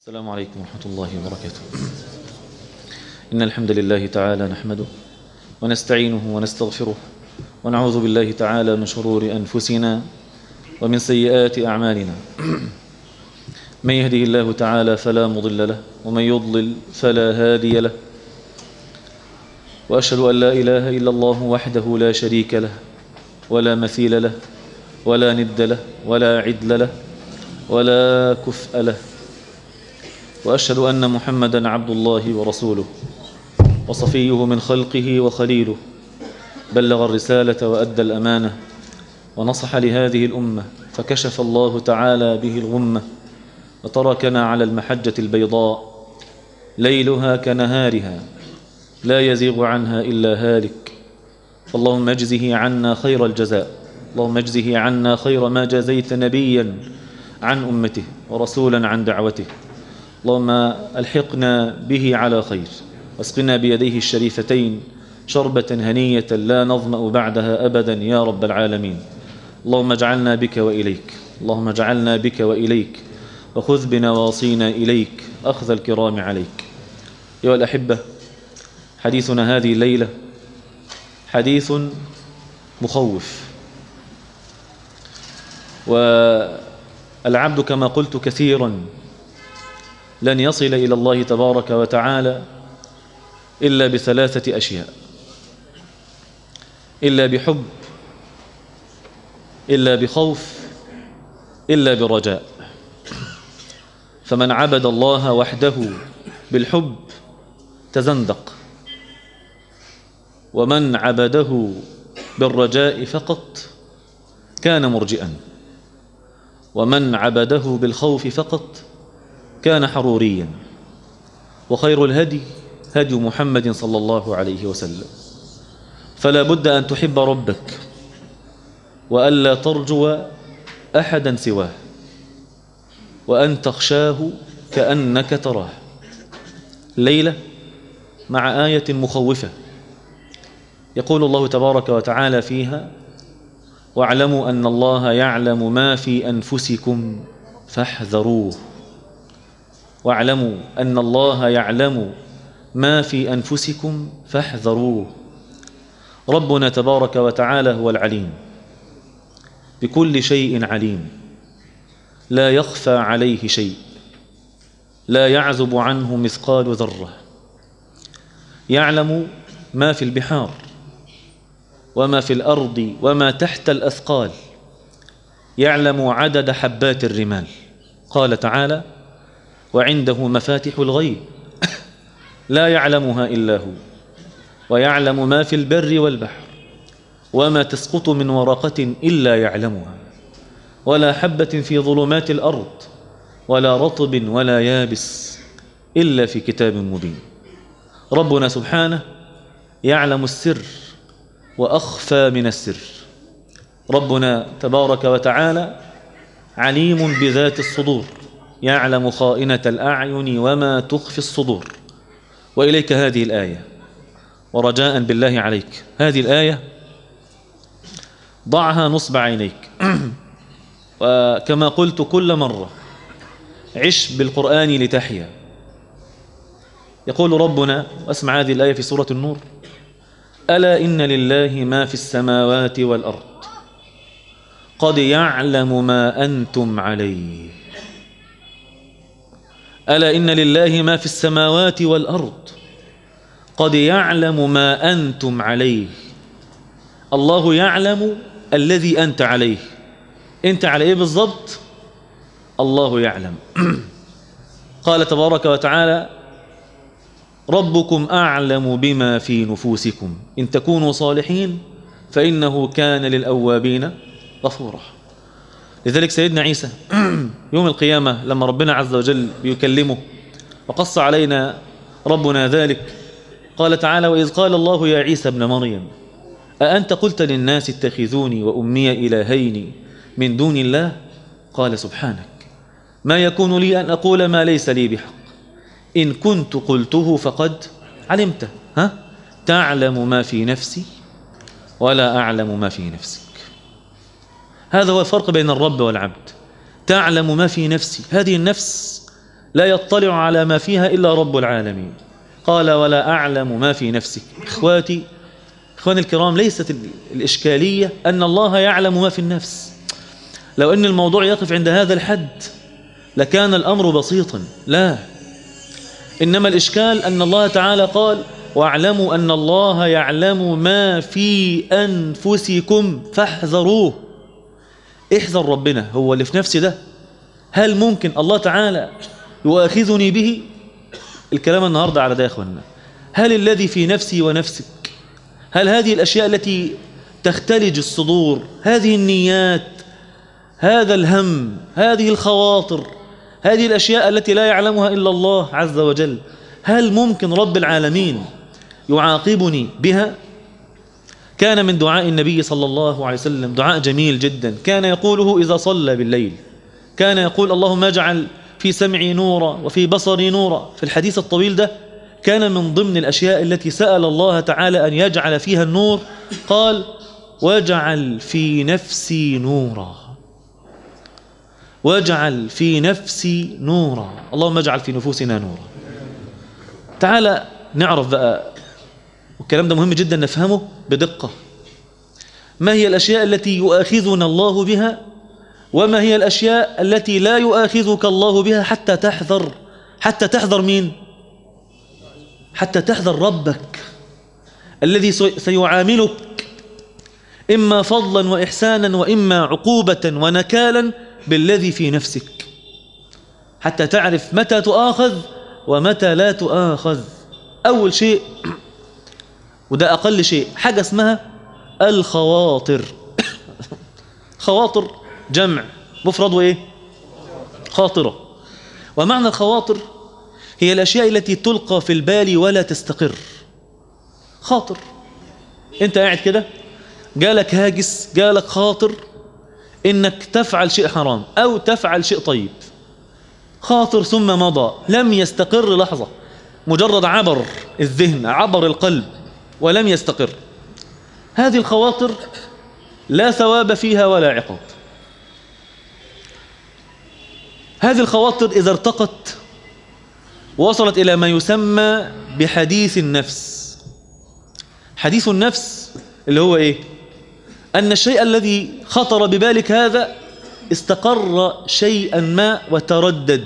السلام عليكم ورحمة الله وبركاته إن الحمد لله تعالى نحمده ونستعينه ونستغفره ونعوذ بالله تعالى من شرور أنفسنا ومن سيئات أعمالنا من يهده الله تعالى فلا مضل له ومن يضلل فلا هادي له وأشهد أن لا إله إلا الله وحده لا شريك له ولا مثيل له ولا ند له ولا عدل له ولا كفء له واشهد ان محمدا عبد الله ورسوله وصفيه من خلقه وخليله بلغ الرساله وادى الامانه ونصح لهذه الامه فكشف الله تعالى به الغمه وتركنا على المحجه البيضاء ليلها كنهارها لا يزيغ عنها الا هالك فاللهم اجزه عنا خير الجزاء اللهم اجزه عنا خير ما جازيت نبيا عن امته ورسولا عن دعوته اللهم الحقنا به على خير واسقنا بيديه الشريفتين شربة هنية لا نظمأ بعدها أبدا يا رب العالمين اللهم اجعلنا بك وإليك اللهم اجعلنا بك وإليك وخذ بنواصينا إليك أخذ الكرام عليك أيها الأحبة حديثنا هذه الليلة حديث مخوف والعبد كما قلت كثيرا لن يصل إلى الله تبارك وتعالى إلا بثلاثة أشياء إلا بحب إلا بخوف إلا برجاء فمن عبد الله وحده بالحب تزندق ومن عبده بالرجاء فقط كان مرجئا ومن عبده بالخوف فقط كان حروريا وخير الهدي هدي محمد صلى الله عليه وسلم فلا بد أن تحب ربك وألا ترجو أحدا سواه وأن تخشاه كأنك تراه ليلة مع آية مخوفة يقول الله تبارك وتعالى فيها واعلموا أن الله يعلم ما في أنفسكم فاحذروه واعلموا أن الله يعلم ما في أنفسكم فاحذروه ربنا تبارك وتعالى هو العليم بكل شيء عليم لا يخفى عليه شيء لا يعزب عنه مثقال ذرة يعلم ما في البحار وما في الأرض وما تحت الأثقال يعلم عدد حبات الرمال قال تعالى وعنده مفاتح الغيب لا يعلمها إلا هو ويعلم ما في البر والبحر وما تسقط من ورقة إلا يعلمها ولا حبة في ظلمات الأرض ولا رطب ولا يابس إلا في كتاب مبين ربنا سبحانه يعلم السر وأخفى من السر ربنا تبارك وتعالى عليم بذات الصدور يعلم خائنة الأعين وما تخفي الصدور وإليك هذه الآية ورجاء بالله عليك هذه الآية ضعها نصب عينيك وكما قلت كل مرة عش بالقرآن لتحيا يقول ربنا واسمع هذه الآية في سورة النور ألا إن لله ما في السماوات والأرض قد يعلم ما أنتم عليه ألا إن لله ما في السماوات والأرض قد يعلم ما أنتم عليه الله يعلم الذي أنت عليه أنت على إيه بالضبط الله يعلم قال تبارك وتعالى ربكم أعلم بما في نفوسكم إن تكونوا صالحين فإنه كان للأوابين غفورا لذلك سيدنا عيسى يوم القيامة لما ربنا عز وجل بيكلمه وقص علينا ربنا ذلك قال تعالى وإذ قال الله يا عيسى ابن مريم أأنت قلت للناس اتخذوني وأمي إلهين من دون الله قال سبحانك ما يكون لي أن أقول ما ليس لي بحق إن كنت قلته فقد علمته ها تعلم ما في نفسي ولا أعلم ما في نفسك هذا هو الفرق بين الرب والعبد تعلم ما في نفسي هذه النفس لا يطلع على ما فيها إلا رب العالمين قال ولا أعلم ما في نفسك إخواتي إخواني الكرام ليست الإشكالية أن الله يعلم ما في النفس لو أن الموضوع يقف عند هذا الحد لكان الأمر بسيطا لا إنما الإشكال أن الله تعالى قال واعلموا أن الله يعلم ما في أنفسكم فاحذروه احذر ربنا هو اللي في نفسي ده هل ممكن الله تعالى يؤاخذني به الكلام النهاردة على ده يا أخوانا هل الذي في نفسي ونفسك هل هذه الأشياء التي تختلج الصدور هذه النيات هذا الهم هذه الخواطر هذه الأشياء التي لا يعلمها إلا الله عز وجل هل ممكن رب العالمين يعاقبني بها كان من دعاء النبي صلى الله عليه وسلم دعاء جميل جدا كان يقوله إذا صلى بالليل كان يقول اللهم اجعل في سمعي نورا وفي بصري نورا في الحديث الطويل ده كان من ضمن الأشياء التي سأل الله تعالى أن يجعل فيها النور قال واجعل في نفسي نورا واجعل في نفسي نورا اللهم اجعل في نفوسنا نورا تعالى نعرف بقى والكلام ده مهم جدا نفهمه بدقة ما هي الأشياء التي يؤاخذنا الله بها وما هي الأشياء التي لا يؤاخذك الله بها حتى تحذر حتى تحذر مين حتى تحذر ربك الذي سيعاملك إما فضلا وإحسانا وإما عقوبة ونكالا بالذي في نفسك حتى تعرف متى تؤاخذ ومتى لا تؤاخذ أول شيء وده أقل شيء حاجة اسمها الخواطر خواطر جمع مفرد وإيه خاطرة ومعنى الخواطر هي الأشياء التي تلقى في البال ولا تستقر خاطر انت قاعد كده جالك هاجس جالك خاطر انك تفعل شيء حرام او تفعل شيء طيب خاطر ثم مضى لم يستقر لحظة مجرد عبر الذهن عبر القلب ولم يستقر هذه الخواطر لا ثواب فيها ولا عقاب هذه الخواطر إذا ارتقت وصلت إلى ما يسمى بحديث النفس حديث النفس اللي هو إيه أن الشيء الذي خطر ببالك هذا استقر شيئا ما وتردد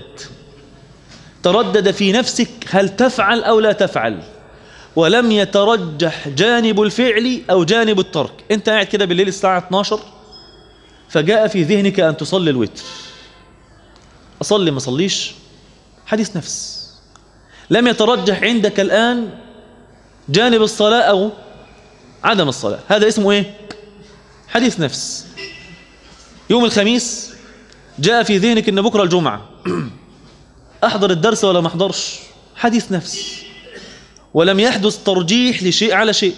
تردد في نفسك هل تفعل أو لا تفعل ولم يترجح جانب الفعل أو جانب الترك أنت قاعد كده بالليل الساعة 12 فجاء في ذهنك أن تصلي الوتر أصلي ما صليش حديث نفس لم يترجح عندك الآن جانب الصلاة أو عدم الصلاة هذا اسمه إيه حديث نفس يوم الخميس جاء في ذهنك أن بكرة الجمعة أحضر الدرس ولا ما أحضرش حديث نفس ولم يحدث ترجيح لشيء على شيء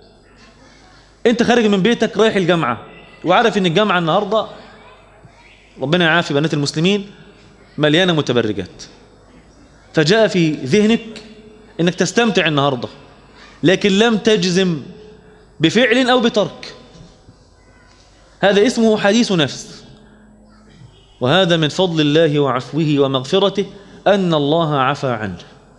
انت خارج من بيتك رايح الجامعة وعارف ان الجامعة النهاردة ربنا يعافي بنات المسلمين مليانة متبرجات فجاء في ذهنك انك تستمتع النهاردة لكن لم تجزم بفعل او بترك هذا اسمه حديث نفس وهذا من فضل الله وعفوه ومغفرته أن الله عفى عنه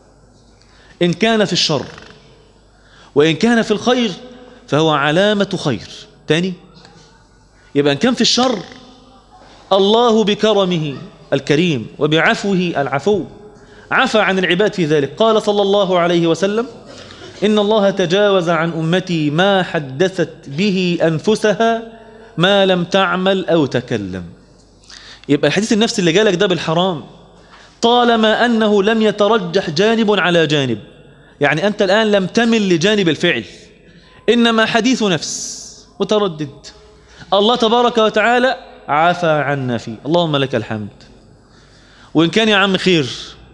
إن كان في الشر وإن كان في الخير فهو علامة خير تاني يبقى إن كان في الشر الله بكرمه الكريم وبعفوه العفو عفى عن العباد في ذلك قال صلى الله عليه وسلم إن الله تجاوز عن أمتي ما حدثت به أنفسها ما لم تعمل أو تكلم يبقى الحديث النفس اللي جالك ده بالحرام طالما أنه لم يترجح جانب على جانب يعني أنت الآن لم تمل لجانب الفعل إنما حديث نفس متردد الله تبارك وتعالى عفى عنا فيه اللهم لك الحمد وإن كان يا عم خير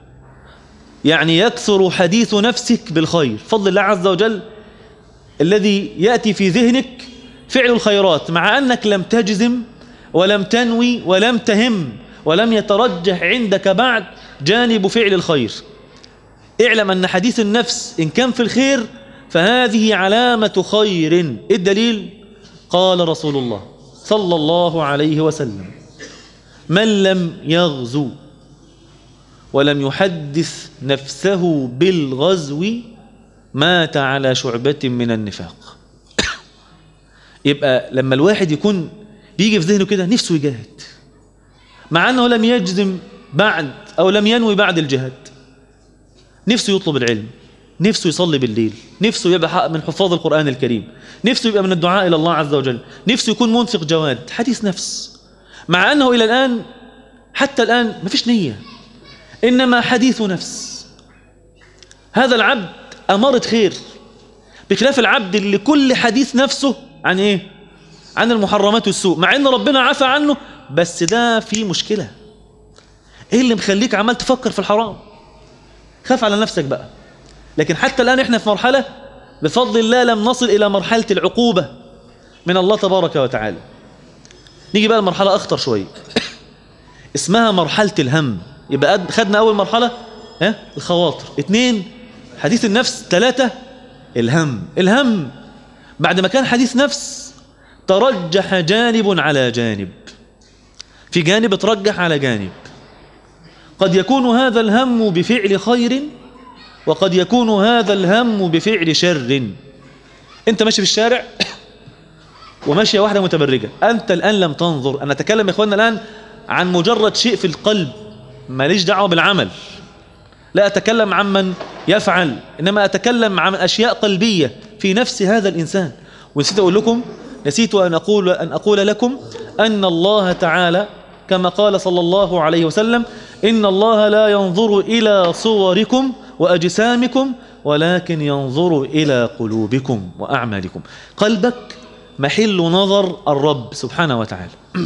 يعني يكثر حديث نفسك بالخير فضل الله عز وجل الذي يأتي في ذهنك فعل الخيرات مع أنك لم تجزم ولم تنوي ولم تهم ولم يترجح عندك بعد جانب فعل الخير اعلم أن حديث النفس إن كان في الخير فهذه علامة خير إيه الدليل قال رسول الله صلى الله عليه وسلم من لم يغزو ولم يحدث نفسه بالغزو مات على شعبة من النفاق يبقى لما الواحد يكون بيجي في ذهنه كده نفسه يجاهد مع أنه لم يجزم بعد أو لم ينوي بعد الجهاد نفسه يطلب العلم نفسه يصلي بالليل نفسه يبقى من حفاظ القرآن الكريم نفسه يبقى من الدعاء إلى الله عز وجل نفسه يكون منفق جواد حديث نفس مع أنه إلى الآن حتى الآن ما فيش نية إنما حديث نفس هذا العبد أمارة خير بخلاف العبد اللي كل حديث نفسه عن إيه عن المحرمات والسوء مع أن ربنا عفى عنه بس ده في مشكلة إيه اللي مخليك عمال تفكر في الحرام خاف على نفسك بقى لكن حتى الآن إحنا في مرحلة بفضل الله لم نصل إلى مرحلة العقوبة من الله تبارك وتعالى نيجي بقى لمرحلة أخطر شوية اسمها مرحلة الهم يبقى خدنا أول مرحلة ها الخواطر اثنين حديث النفس ثلاثة الهم الهم بعد ما كان حديث نفس ترجح جانب على جانب في جانب ترجح على جانب قد يكون هذا الهم بفعل خير وقد يكون هذا الهم بفعل شر انت ماشي في الشارع وماشية واحدة متبرجة أنت الآن لم تنظر أنا أتكلم يا إخواننا الآن عن مجرد شيء في القلب ماليش دعوة بالعمل لا أتكلم عن من يفعل إنما أتكلم عن أشياء قلبية في نفس هذا الإنسان ونسيت أقول لكم نسيت أن أقول, أن أقول لكم أن الله تعالى كما قال صلى الله عليه وسلم إن الله لا ينظر إلى صوركم وأجسامكم ولكن ينظر إلى قلوبكم وأعمالكم قلبك محل نظر الرب سبحانه وتعالى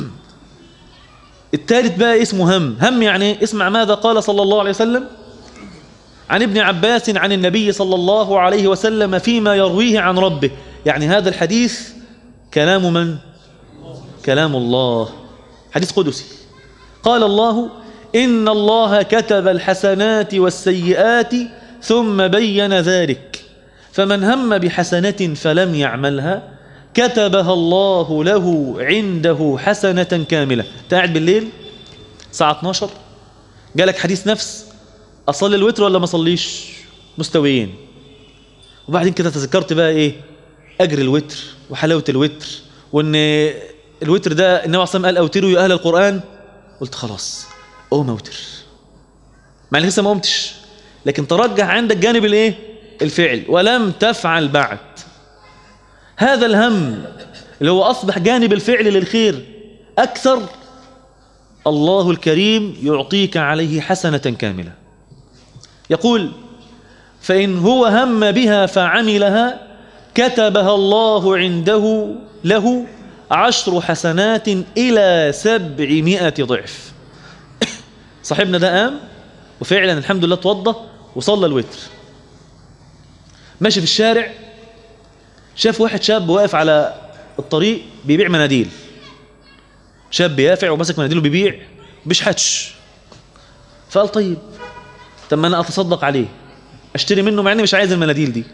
الثالث بقى اسمه هم هم يعني اسمع ماذا قال صلى الله عليه وسلم عن ابن عباس عن النبي صلى الله عليه وسلم فيما يرويه عن ربه يعني هذا الحديث كلام من كلام الله حديث قدسي قال الله إن الله كتب الحسنات والسيئات ثم بين ذلك فمن هم بحسنة فلم يعملها كتبها الله له عنده حسنة كاملة قاعد بالليل الساعة 12 جالك حديث نفس أصلي الوتر ولا ما أصليش مستويين وبعدين كده تذكرت بقى إيه أجر الوتر وحلاوة الوتر وإن الوتر ده النبي عليه الصلاة قال أوتروا يا أهل القرآن قلت خلاص قوم أوتر مع لسه ما قمتش لكن ترجح عندك جانب الايه الفعل ولم تفعل بعد هذا الهم اللي هو أصبح جانب الفعل للخير أكثر الله الكريم يعطيك عليه حسنة كاملة يقول فإن هو هم بها فعملها كتبها الله عنده له عشر حسنات إلى سبعمائة ضعف صاحبنا ده قام وفعلا الحمد لله توضى وصلى الوتر ماشي في الشارع شاف واحد شاب واقف على الطريق بيبيع مناديل شاب يافع وماسك مناديل وبيبيع بيشحتش فقال طيب طب ما انا اتصدق عليه اشتري منه مع اني مش عايز المناديل دي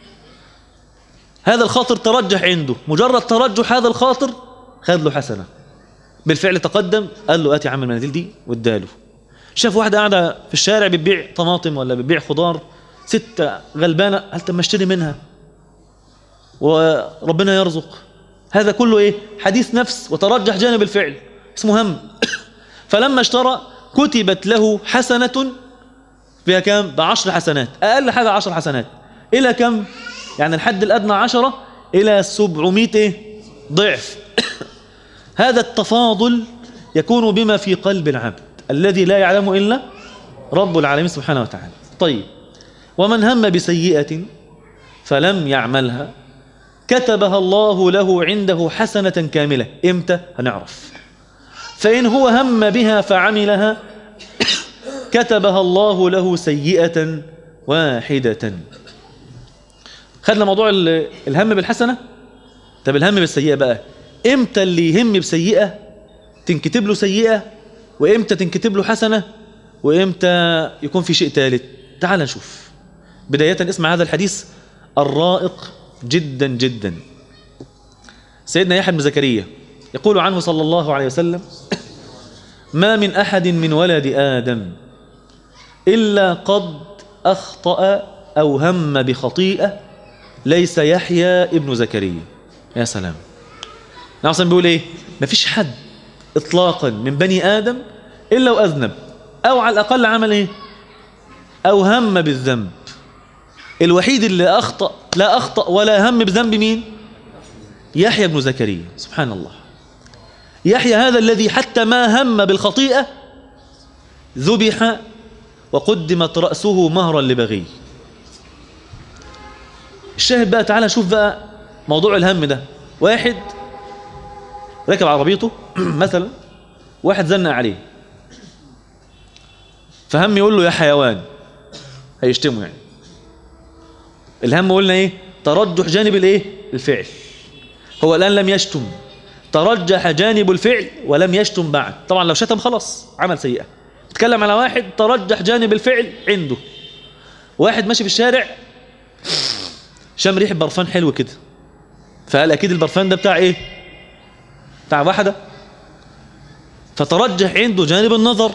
هذا الخاطر ترجح عنده مجرد ترجح هذا الخاطر خد له حسنه بالفعل تقدم قال له اتي عم المناديل دي واداله شاف واحده قاعده في الشارع بتبيع طماطم ولا بتبيع خضار ستة غلبانة قال طب ما اشتري منها وربنا يرزق هذا كله ايه حديث نفس وترجح جانب الفعل اسمه هم فلما اشترى كتبت له حسنة فيها كم بعشر حسنات أقل حاجة عشر حسنات إلى كم يعني الحد الأدنى عشرة إلى سبعمائة إيه؟ ضعف هذا التفاضل يكون بما في قلب العبد الذي لا يعلم إلا رب العالمين سبحانه وتعالى طيب ومن هم بسيئة فلم يعملها كتبها الله له عنده حسنة كاملة إمتى هنعرف فإن هو هم بها فعملها كتبها الله له سيئة واحدة خدنا موضوع الهم بالحسنة طب الهم بالسيئة بقى إمتى اللي يهم بسيئة تنكتب له سيئة وإمتى تنكتب له حسنة وإمتى يكون في شيء ثالث تعال نشوف بداية اسمع هذا الحديث الرائق جدا جدا سيدنا يحيى بن زكريا يقول عنه صلى الله عليه وسلم ما من أحد من ولد آدم إلا قد أخطأ أو هم بخطيئة ليس يحيى ابن زكريا يا سلام نعم بيقول إيه مفيش حد إطلاقا من بني آدم إلا وأذنب أو على الأقل عمل إيه أو هم بالذنب الوحيد اللي أخطأ لا أخطأ ولا هم بذنب مين يحيى بن زكريا سبحان الله يحيى هذا الذي حتى ما هم بالخطيئة ذبح وقدمت رأسه مهرا لبغي الشاهد بقى تعالى شوف بقى موضوع الهم ده واحد ركب عربيته مثلا واحد زنق عليه فهم يقول له يا حيوان هيشتمه يعني الهم قلنا ايه ترجح جانب الايه الفعل هو الان لم يشتم ترجح جانب الفعل ولم يشتم بعد طبعا لو شتم خلاص عمل سيئه اتكلم على واحد ترجح جانب الفعل عنده واحد ماشي في الشارع شم ريحه برفان حلو كده فقال اكيد البرفان ده بتاع ايه بتاع واحده فترجح عنده جانب النظر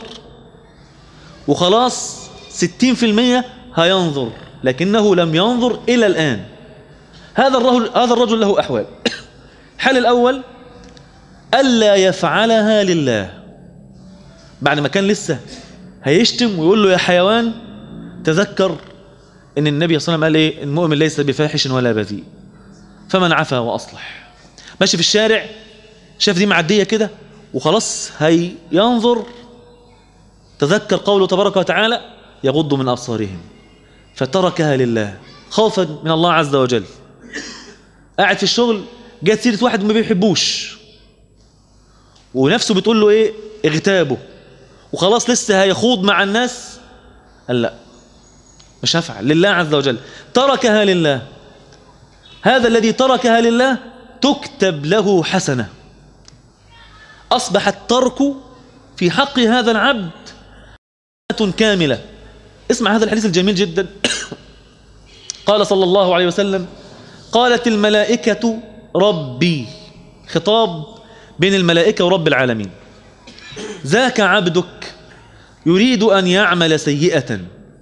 وخلاص ستين في المية هينظر لكنه لم ينظر إلى الآن هذا الرجل, هذا الرجل له أحوال الحال الأول ألا يفعلها لله بعد ما كان لسه هيشتم ويقول له يا حيوان تذكر ان النبي صلى الله عليه وسلم قال ايه المؤمن ليس بفاحش ولا بذيء فمن عفا واصلح ماشي في الشارع شاف دي معديه كده وخلاص هينظر تذكر قوله تبارك وتعالى يغض من ابصارهم فتركها لله خوفا من الله عز وجل قاعد في الشغل جت سيره واحد ما بيحبوش ونفسه بتقول له ايه اغتابه وخلاص لسه هيخوض مع الناس قال لا مش هفعل لله عز وجل تركها لله هذا الذي تركها لله تكتب له حسنة أصبح الترك في حق هذا العبد كاملة اسمع هذا الحديث الجميل جدا قال صلى الله عليه وسلم قالت الملائكة ربي خطاب بين الملائكة ورب العالمين ذاك عبدك يريد أن يعمل سيئة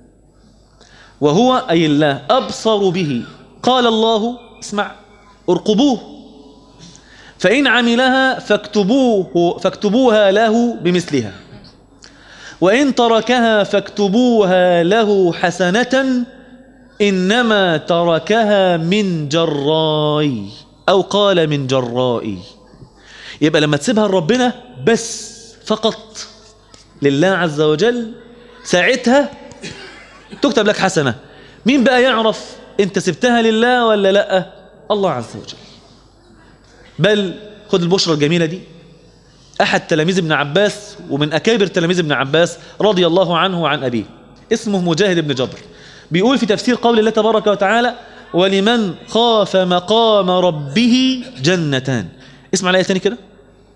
وهو أي الله أبصر به قال الله اسمع ارقبوه فإن عملها فاكتبوه فاكتبوها له بمثلها وإن تركها فاكتبوها له حسنة إنما تركها من جراي أو قال من جرائي يبقى لما تسيبها لربنا بس فقط لله عز وجل ساعتها تكتب لك حسنة مين بقى يعرف انت سبتها لله ولا لا الله عز وجل بل خد البشرة الجميلة دي أحد تلاميذ ابن عباس ومن أكابر تلاميذ ابن عباس رضي الله عنه وعن أبيه اسمه مجاهد بن جبر بيقول في تفسير قول الله تبارك وتعالى ولمن خاف مقام ربه جنتان اسمع الآية تاني كده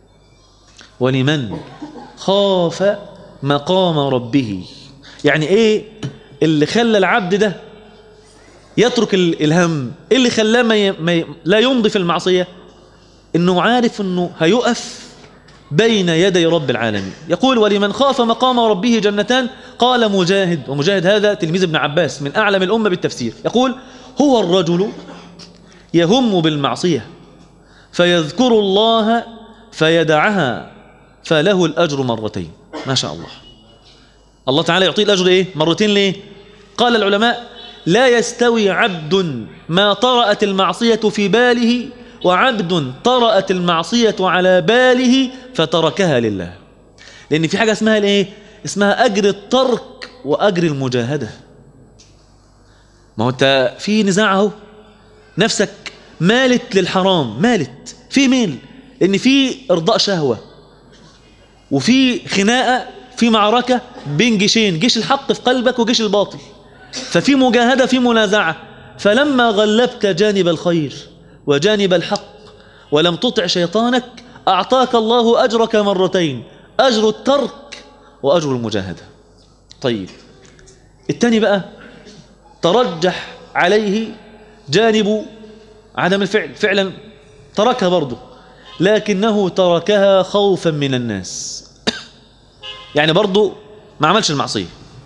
ولمن خاف مقام ربه يعني ايه اللي خلى العبد ده يترك الهم ايه اللي خلاه ما, ي... ما ي... لا يمضي في المعصية انه عارف انه هيقف بين يدي رب العالمين يقول ولمن خاف مقام ربه جنتان قال مجاهد ومجاهد هذا تلميذ ابن عباس من أعلم الأمة بالتفسير يقول هو الرجل يهم بالمعصية فيذكر الله فيدعها فله الأجر مرتين ما شاء الله الله تعالى يعطيه الأجر إيه؟ مرتين ليه؟ قال العلماء لا يستوي عبد ما طرأت المعصية في باله وعبد طرأت المعصية على باله فتركها لله لأن في حاجة اسمها الايه اسمها أجر الترك وأجر المجاهدة ما هو أنت في نزاع اهو نفسك مالت للحرام مالت في ميل لأن في إرضاء شهوة وفي خناقة في معركة بين جيشين جيش الحق في قلبك وجيش الباطل ففي مجاهدة في منازعة فلما غلبت جانب الخير وجانب الحق ولم تطع شيطانك أعطاك الله أجرك مرتين أجر الترك وأجر المجاهدة طيب الثاني بقى ترجح عليه جانب عدم الفعل فعلا تركها برضه لكنه تركها خوفا من الناس يعني برضه ما عملش المعصية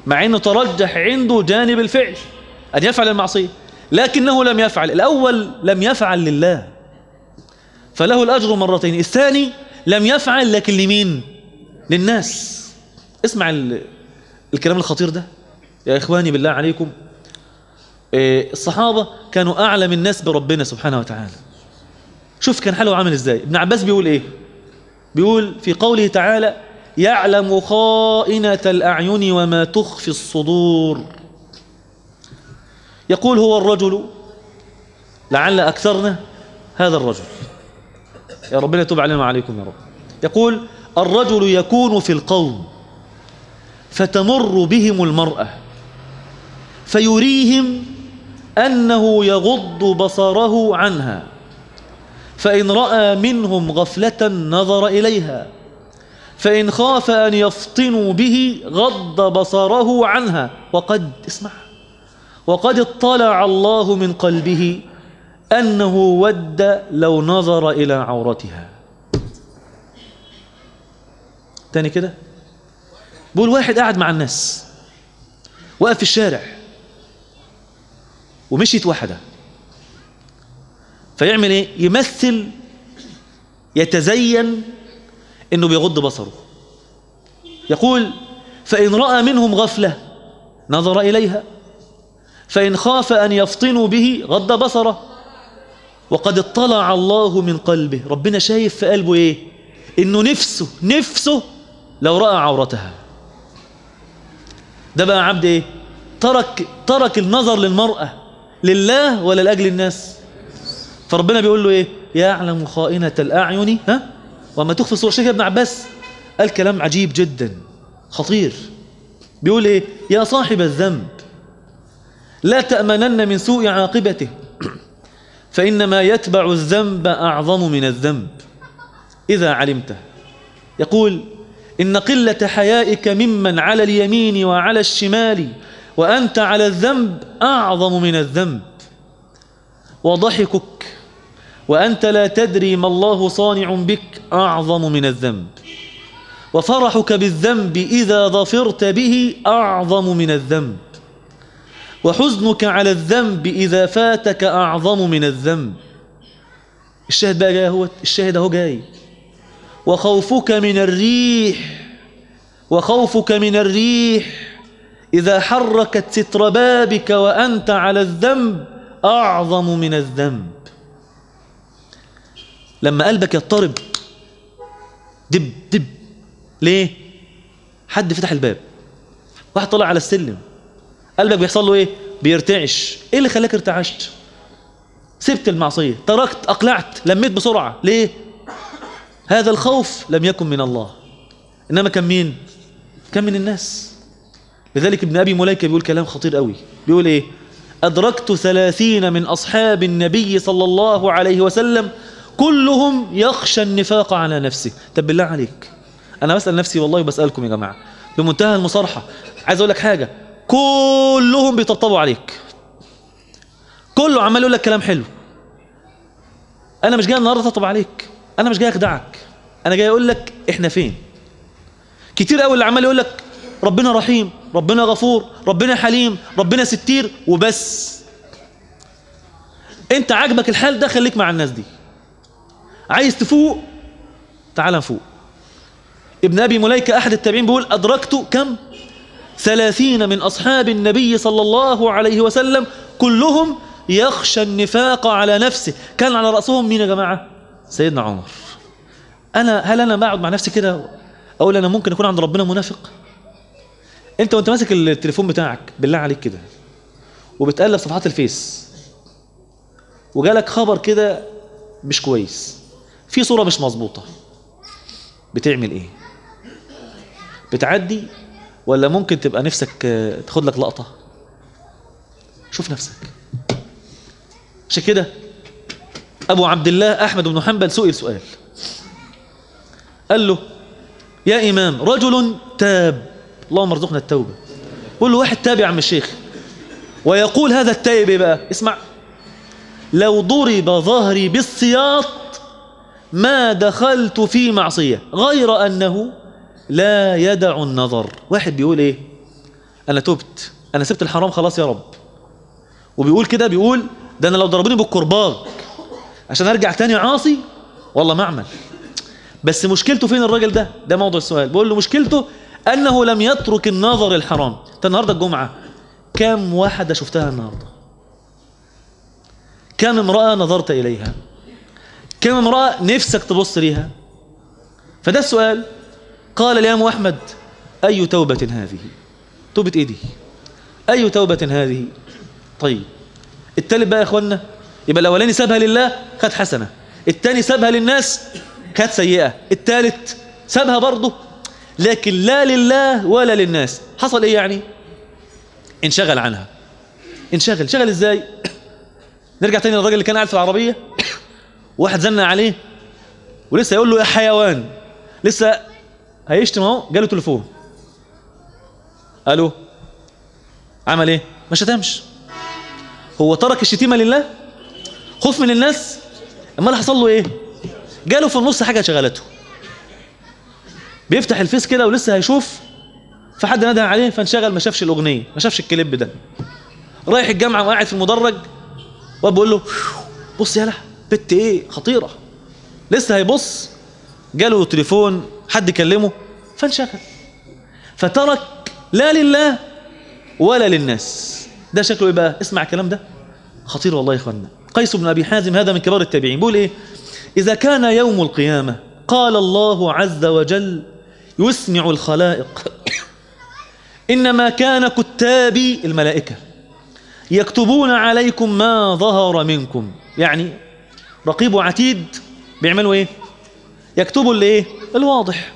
مع أنه ترجح عنده جانب الفعل أن يفعل المعصية لكنه لم يفعل الأول لم يفعل لله فله الأجر مرتين الثاني لم يفعل لكن لمين للناس اسمع الكلام الخطير ده يا إخواني بالله عليكم الصحابة كانوا أعلم الناس بربنا سبحانه وتعالى شوف كان حاله عامل ازاي ابن عباس بيقول ايه بيقول في قوله تعالى يعلم خائنة الأعين وما تخفي الصدور يقول هو الرجل لعل أكثرنا هذا الرجل يا ربنا يتوب علينا وعليكم يا رب يقول الرجل يكون في القوم فتمر بهم المرأة فيريهم أنه يغض بصره عنها فإن رأى منهم غفلة نظر إليها فإن خاف أن يفطنوا به غض بصره عنها وقد اسمع وقد اطلع الله من قلبه أنه ود لو نظر إلى عورتها تاني كده بقول واحد قاعد مع الناس وقف في الشارع ومشيت واحدة فيعمل ايه يمثل يتزين انه بيغض بصره يقول فإن رأى منهم غفلة نظر إليها فإن خاف أن يفطنوا به غض بصره وقد اطلع الله من قلبه ربنا شايف في قلبه ايه انه نفسه نفسه لو رأى عورتها ده بقى عبد ايه ترك ترك النظر للمرأة لله ولا لأجل الناس فربنا بيقول له ايه يعلم خائنة الأعين ها وما تخفي صور شيخ ابن عباس قال كلام عجيب جدا خطير بيقول ايه يا صاحب الذنب لا تأمنن من سوء عاقبته فإنما يتبع الذنب أعظم من الذنب إذا علمته يقول إن قلة حيائك ممن على اليمين وعلى الشمال وأنت على الذنب أعظم من الذنب وضحكك وأنت لا تدري ما الله صانع بك أعظم من الذنب وفرحك بالذنب إذا ظفرت به أعظم من الذنب وحزنك على الذنب إذا فاتك أعظم من الذنب الشاهد بقى جاي هو الشاهد اهو جاي وخوفك من الريح وخوفك من الريح إذا حركت ستر بابك وأنت على الذنب أعظم من الذنب لما قلبك يضطرب دب دب ليه حد فتح الباب واحد طلع على السلم قلبك بيحصل له ايه بيرتعش ايه اللي خلاك ارتعشت سبت المعصية تركت أقلعت لميت بسرعة ليه هذا الخوف لم يكن من الله إنما كان مين كان من الناس لذلك ابن أبي مليكة بيقول كلام خطير قوي بيقول إيه أدركت ثلاثين من أصحاب النبي صلى الله عليه وسلم كلهم يخشى النفاق على نفسه طب بالله عليك أنا بسأل نفسي والله بسألكم يا جماعة بمنتهى المصارحة عايز أقول لك حاجة كلهم بيطبطبوا عليك كله عمال يقول لك كلام حلو انا مش جاي النهارده اطبطب عليك انا مش جاي اخدعك انا جاي اقول لك احنا فين كتير قوي اللي عمال يقول لك ربنا رحيم ربنا غفور ربنا حليم ربنا ستير وبس انت عاجبك الحال ده خليك مع الناس دي عايز تفوق تعال نفوق ابن ابي مليكه احد التابعين بيقول ادركت كم ثلاثين من اصحاب النبي صلى الله عليه وسلم كلهم يخشى النفاق على نفسه كان على رأسهم مين يا جماعة سيدنا عمر أنا هل أنا بقعد مع نفسي كده أقول أنا ممكن أكون عند ربنا منافق أنت وأنت ماسك التليفون بتاعك بالله عليك كده وبتقلب صفحات الفيس وجالك خبر كده مش كويس في صورة مش مظبوطة بتعمل ايه بتعدي ولا ممكن تبقى نفسك تاخد لك لقطة شوف نفسك عشان كده أبو عبد الله أحمد بن حنبل سئل سؤال قال له يا إمام رجل تاب اللهم ارزقنا التوبة قول له واحد تاب يا عم الشيخ ويقول هذا التائب بقى اسمع لو ضرب ظهري بالسياط ما دخلت في معصية غير أنه لا يدع النظر واحد بيقول ايه انا تبت انا سبت الحرام خلاص يا رب وبيقول كده بيقول ده انا لو ضربوني بالكرباج عشان ارجع تاني عاصي والله ما اعمل بس مشكلته فين الراجل ده ده موضوع السؤال بقول له مشكلته انه لم يترك النظر الحرام انت النهارده الجمعه كم واحده شفتها النهارده كم امراه نظرت اليها كم امراه نفسك تبص ليها فده السؤال قال الامام احمد اي توبه هذه توبه ايه دي اي توبه هذه طيب التالت بقى يا اخوانا يبقى الاولاني سابها لله خد حسنه التاني سابها للناس خد سيئه التالت سابها برضه لكن لا لله ولا للناس حصل ايه يعني انشغل عنها انشغل شغل ازاي نرجع تاني للراجل اللي كان قاعد في العربيه واحد زنق عليه ولسه يقول له يا حيوان لسه هيشتم اهو جاله تليفون الو عمل ايه ما شتمش هو ترك الشتيمه لله خوف من الناس امال حصل له ايه جاله في النص حاجه شغلته بيفتح الفيس كده ولسه هيشوف فحد نده عليه فانشغل ما شافش الاغنيه ما شافش الكليب ده رايح الجامعه وقاعد في المدرج واب بيقول له بص يالا بنت ايه خطيره لسه هيبص جاله تليفون حد كلمه فانشغل فترك لا لله ولا للناس ده شكله ايه بقى اسمع الكلام ده خطير والله يا اخوانا قيس بن ابي حازم هذا من كبار التابعين بيقول ايه اذا كان يوم القيامه قال الله عز وجل يسمع الخلائق انما كان كتابي الملائكه يكتبون عليكم ما ظهر منكم يعني رقيب وعتيد بيعملوا ايه يكتبوا الايه الواضح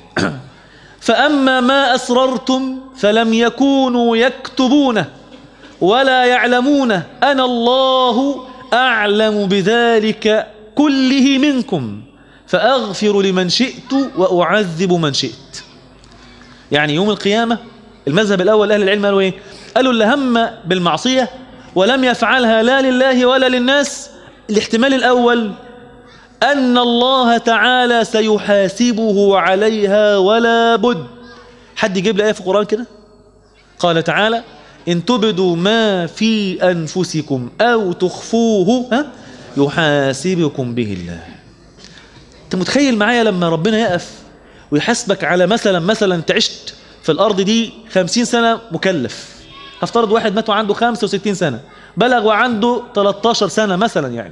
فاما ما اسررتم فلم يكونوا يكتبونه ولا يعلمون انا الله اعلم بذلك كله منكم فاغفر لمن شئت واعذب من شئت يعني يوم القيامه المذهب الاول اهل العلم قالوا ايه قالوا اللي هم بالمعصيه ولم يفعلها لا لله ولا للناس الاحتمال الاول ان الله تعالى سيحاسبه عليها ولا بد حد يجيب لي ايه في القران كده قال تعالى ان تبدوا ما في انفسكم او تخفوه ها يحاسبكم به الله انت متخيل معايا لما ربنا يقف ويحاسبك على مثلا مثلا انت عشت في الارض دي خمسين سنه مكلف هفترض واحد مات وعنده 65 سنة بلغ وعنده 13 سنة مثلا يعني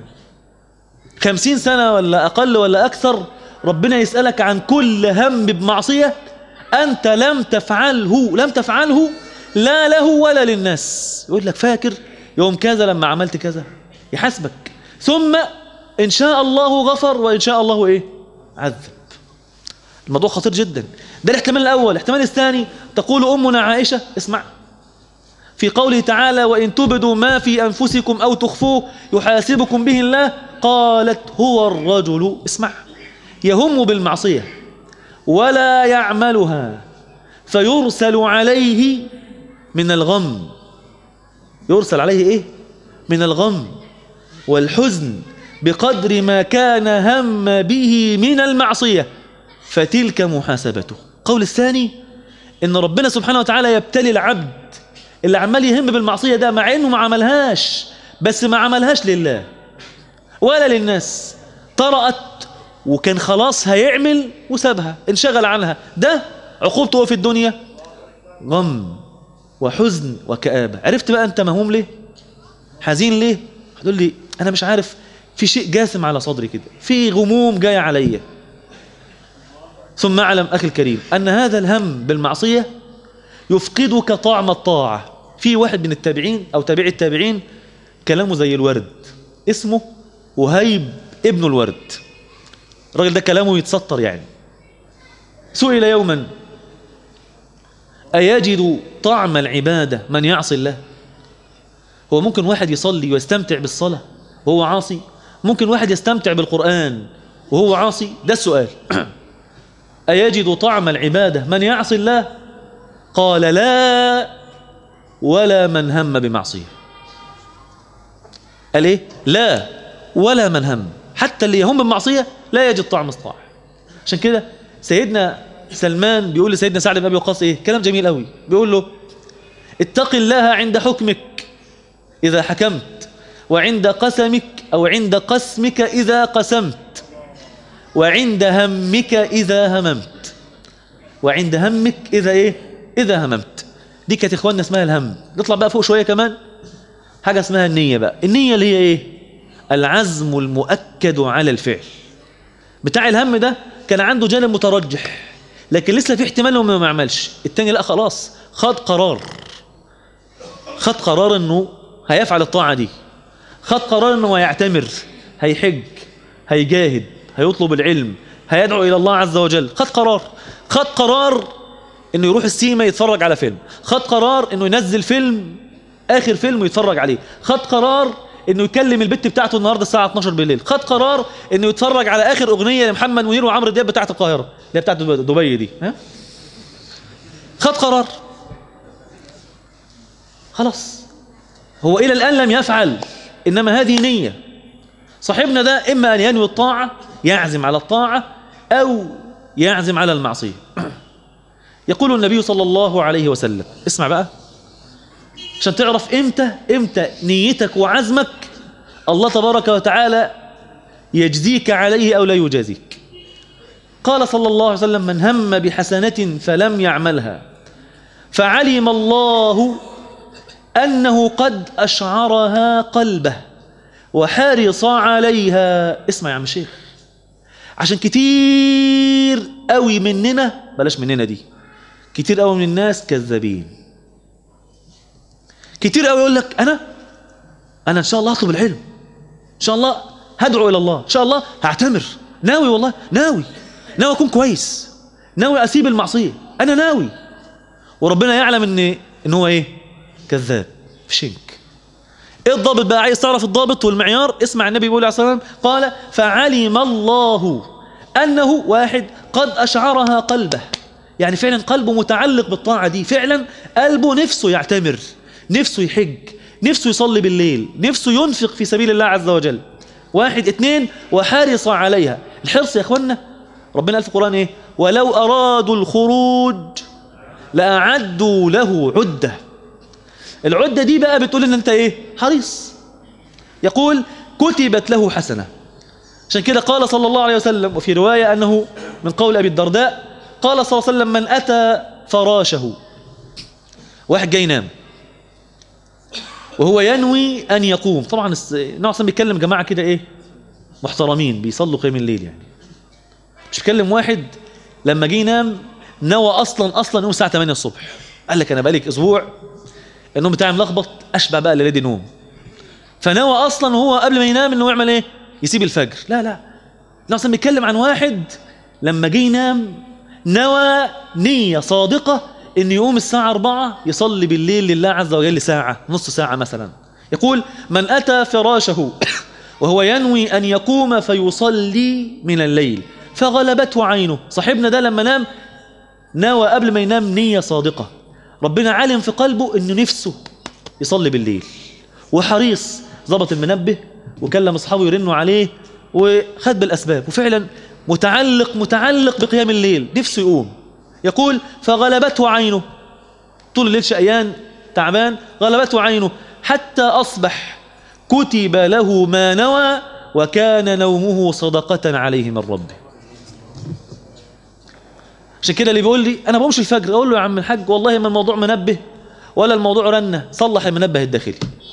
50 سنة ولا أقل ولا أكثر ربنا يسألك عن كل هم بمعصية أنت لم تفعله لم تفعله لا له ولا للناس يقول لك فاكر يوم كذا لما عملت كذا يحاسبك ثم إن شاء الله غفر وإن شاء الله إيه عذب الموضوع خطير جدا ده الاحتمال الأول الاحتمال الثاني تقول أمنا عائشة اسمع في قوله تعالى وإن تبدوا ما في أنفسكم أو تخفوه يحاسبكم به الله قالت هو الرجل اسمع يهم بالمعصية ولا يعملها فيرسل عليه من الغم يرسل عليه ايه من الغم والحزن بقدر ما كان هم به من المعصية فتلك محاسبته قول الثاني ان ربنا سبحانه وتعالى يبتلي العبد اللي عمال يهم بالمعصية ده مع انه ما عملهاش بس ما عملهاش لله ولا للناس طرأت وكان خلاص هيعمل وسابها انشغل عنها ده عقوبته في الدنيا غم وحزن وكآبة عرفت بقى انت مهموم ليه حزين ليه هتقول لي انا مش عارف في شيء جاثم على صدري كده في غموم جاية عليا ثم اعلم اخي الكريم ان هذا الهم بالمعصية يفقدك طعم الطاعة في واحد من التابعين او تابعي التابعين كلامه زي الورد اسمه وهيب ابن الورد الراجل ده كلامه يتسطر يعني سئل يوما أيجد طعم العبادة من يعصي الله هو ممكن واحد يصلي ويستمتع بالصلاة وهو عاصي ممكن واحد يستمتع بالقرآن وهو عاصي ده السؤال أيجد طعم العبادة من يعصي الله قال لا ولا من هم بمعصية قال ايه لا ولا من هم حتى اللي يهم بالمعصية لا يجد طعم الطاعة عشان كده سيدنا سلمان بيقول لسيدنا سعد بن ابي وقاص ايه كلام جميل قوي بيقول له اتق الله عند حكمك إذا حكمت وعند قسمك أو عند قسمك إذا قسمت وعند همك إذا هممت وعند همك إذا إيه إذا هممت دي كانت إخواننا اسمها الهم نطلع بقى فوق شوية كمان حاجة اسمها النية بقى النية اللي هي إيه العزم المؤكد على الفعل بتاع الهم ده كان عنده جانب مترجح لكن لسه في احتمال انه ما يعملش التاني لا خلاص خد قرار خد قرار انه هيفعل الطاعة دي خد قرار انه هيعتمر هيحج هيجاهد هيطلب العلم هيدعو الى الله عز وجل خد قرار خد قرار انه يروح السينما يتفرج على فيلم خد قرار انه ينزل فيلم اخر فيلم ويتفرج عليه خد قرار انه يكلم البت بتاعته النهارده الساعه 12 بالليل خد قرار انه يتفرج على اخر اغنيه لمحمد منير وعمرو دياب بتاعه القاهره اللي هي بتاعه دبي دي ها خد قرار خلاص هو الى الان لم يفعل انما هذه نيه صاحبنا ده اما ان ينوي الطاعه يعزم على الطاعه او يعزم على المعصيه يقول النبي صلى الله عليه وسلم اسمع بقى عشان تعرف امتى امتى نيتك وعزمك الله تبارك وتعالى يجزيك عليه او لا يجازيك قال صلى الله عليه وسلم من هم بحسنة فلم يعملها فعلم الله أنه قد أشعرها قلبه وحرص عليها اسمع يا عم شيخ عشان كتير قوي مننا بلاش مننا دي كتير قوي من الناس كذابين كتير قوي يقول لك انا انا ان شاء الله هطلب العلم ان شاء الله هدعو الى الله ان شاء الله هعتمر ناوي والله ناوي ناوي اكون كويس ناوي اسيب المعصيه انا ناوي وربنا يعلم ان ان هو ايه كذاب في شنك ايه الضابط بقى عايز تعرف الضابط والمعيار اسمع النبي بيقول عليه الصلاه والسلام قال فعلم الله انه واحد قد اشعرها قلبه يعني فعلا قلبه متعلق بالطاعه دي فعلا قلبه نفسه يعتمر نفسه يحج نفسه يصلي بالليل نفسه ينفق في سبيل الله عز وجل واحد اثنين وحرص عليها الحرص يا اخوانا ربنا قال في القرآن ايه ولو أرادوا الخروج لأعدوا له عدة العدة دي بقى بتقول ان انت ايه حريص يقول كتبت له حسنة عشان كده قال صلى الله عليه وسلم وفي رواية أنه من قول أبي الدرداء قال صلى الله عليه وسلم من أتى فراشه واحد جاي ينام وهو ينوي أن يقوم طبعا النبي صلى بيتكلم جماعة كده إيه محترمين بيصلوا قيام الليل يعني مش بيتكلم واحد لما جه ينام نوى أصلا أصلا يوم الساعة 8 الصبح قال لك أنا بقالك أسبوع النوم بتاعي ملخبط أشبع بقى الليلة دي نوم فنوى أصلا وهو قبل ما ينام إنه يعمل إيه يسيب الفجر لا لا النبي صلى بيتكلم عن واحد لما جه ينام نوى نية صادقة إن يقوم الساعة أربعة يصلي بالليل لله عز وجل ساعة نص ساعة مثلا يقول من أتى فراشه وهو ينوي أن يقوم فيصلي من الليل فغلبته عينه صاحبنا ده لما نام نوى قبل ما ينام نية صادقة ربنا علم في قلبه أنه نفسه يصلي بالليل وحريص ضبط المنبه وكلم أصحابه يرنوا عليه وخد بالأسباب وفعلا متعلق متعلق بقيام الليل نفسه يقوم يقول فغلبته عينه طول الليل شقيان تعبان غلبته عينه حتى أصبح كتب له ما نوى وكان نومه صدقة عليه من ربه عشان كده اللي بيقول لي أنا بقومش الفجر أقول له يا عم الحاج والله ما الموضوع منبه ولا الموضوع رنة صلح المنبه الداخلي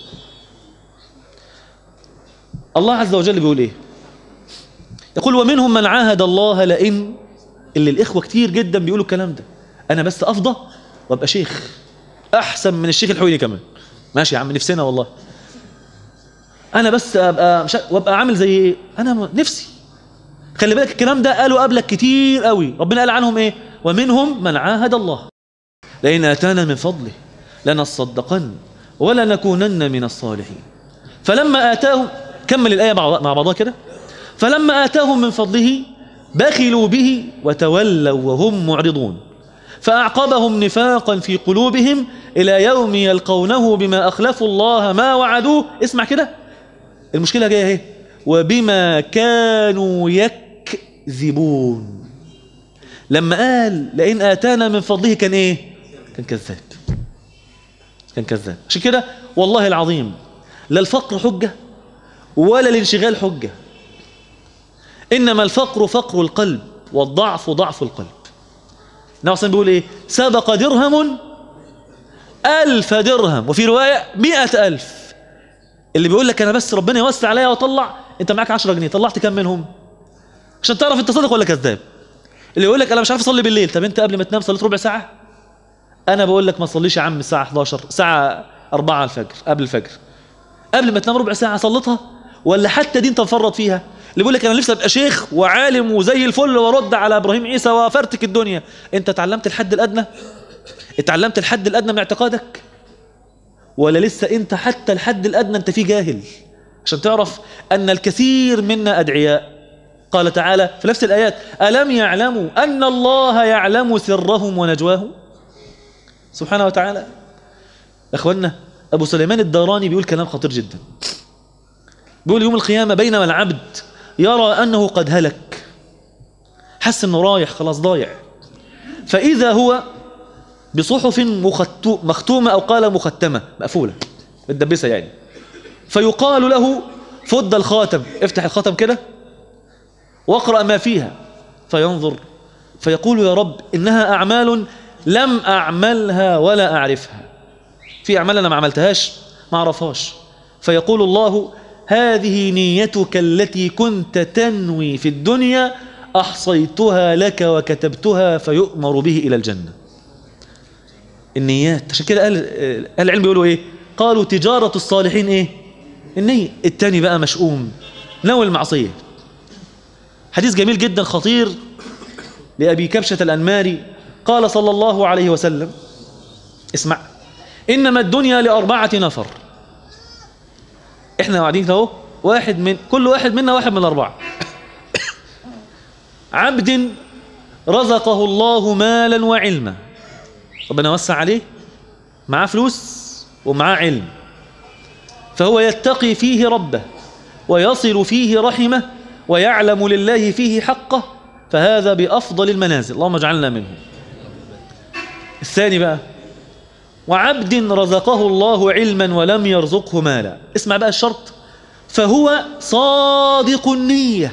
الله عز وجل بيقول إيه يقول ومنهم من عاهد الله لئن اللي الإخوة كتير جدا بيقولوا الكلام ده أنا بس أفضى وأبقى شيخ أحسن من الشيخ الحويني كمان ماشي يا عم نفسنا والله أنا بس أبقى مش وأبقى عامل زي إيه أنا نفسي خلي بالك الكلام ده قالوا قبلك كتير قوي ربنا قال عنهم إيه ومنهم من عاهد الله لئن آتانا من فضله لنصدقن ولنكونن من الصالحين فلما آتاهم كمل الآية مع بعضها كده فلما آتاهم من فضله بخلوا به وتولوا وهم معرضون فأعقبهم نفاقا في قلوبهم إلى يوم يلقونه بما أخلفوا الله ما وعدوه اسمع كده المشكلة جاية اهي وبما كانوا يكذبون لما قال لئن آتانا من فضله كان ايه كان كذاب كان كذاب عشان كده والله العظيم لا الفقر حجة ولا الانشغال حجة إنما الفقر فقر القلب والضعف ضعف القلب النبي صلى بيقول إيه سبق درهم ألف درهم وفي رواية مئة ألف اللي بيقول لك أنا بس ربنا يوسع عليا وأطلع أنت معاك عشرة جنيه طلعت كام منهم عشان تعرف أنت صادق ولا كذاب اللي يقول لك أنا مش عارف أصلي بالليل طب أنت قبل ما تنام صليت ربع ساعة أنا بقول لك ما تصليش يا عم الساعة 11 الساعة 4 الفجر قبل الفجر قبل ما تنام ربع ساعة صليتها ولا حتى دي أنت مفرط فيها اللي بيقول لك أنا نفسي أبقى شيخ وعالم وزي الفل وأرد على إبراهيم عيسى وفرتك الدنيا أنت اتعلمت الحد الأدنى اتعلمت الحد الأدنى من اعتقادك ولا لسه أنت حتى الحد الأدنى أنت فيه جاهل عشان تعرف أن الكثير منا أدعياء قال تعالى في نفس الآيات ألم يعلموا أن الله يعلم سرهم ونجواهم سبحانه وتعالى أخوانا أبو سليمان الداراني بيقول كلام خطير جدا بيقول يوم القيامة بينما العبد يرى أنه قد هلك حس أنه رايح خلاص ضايع فإذا هو بصحف مختومة أو قال مختمة مقفولة متدبسة يعني فيقال له فد الخاتم افتح الخاتم كده واقرأ ما فيها فينظر فيقول يا رب إنها أعمال لم أعملها ولا أعرفها في أعمال أنا ما عملتهاش ما أعرفهاش فيقول الله هذه نيتك التي كنت تنوي في الدنيا أحصيتها لك وكتبتها فيؤمر به إلى الجنة النيات عشان كده قال أهل العلم بيقولوا إيه قالوا تجارة الصالحين إيه النية التاني بقى مشؤوم نوى المعصية حديث جميل جدا خطير لأبي كبشة الأنماري قال صلى الله عليه وسلم اسمع إنما الدنيا لأربعة نفر احنا قاعدين اهو واحد من كل واحد منا واحد من الأربعة عبد رزقه الله مالا وعلما ربنا وسع عليه معاه فلوس ومعاه علم فهو يتقي فيه ربه ويصل فيه رحمه ويعلم لله فيه حقه فهذا بأفضل المنازل اللهم اجعلنا منه الثاني بقى وعبد رزقه الله علما ولم يرزقه مالا اسمع بقى الشرط فهو صادق النية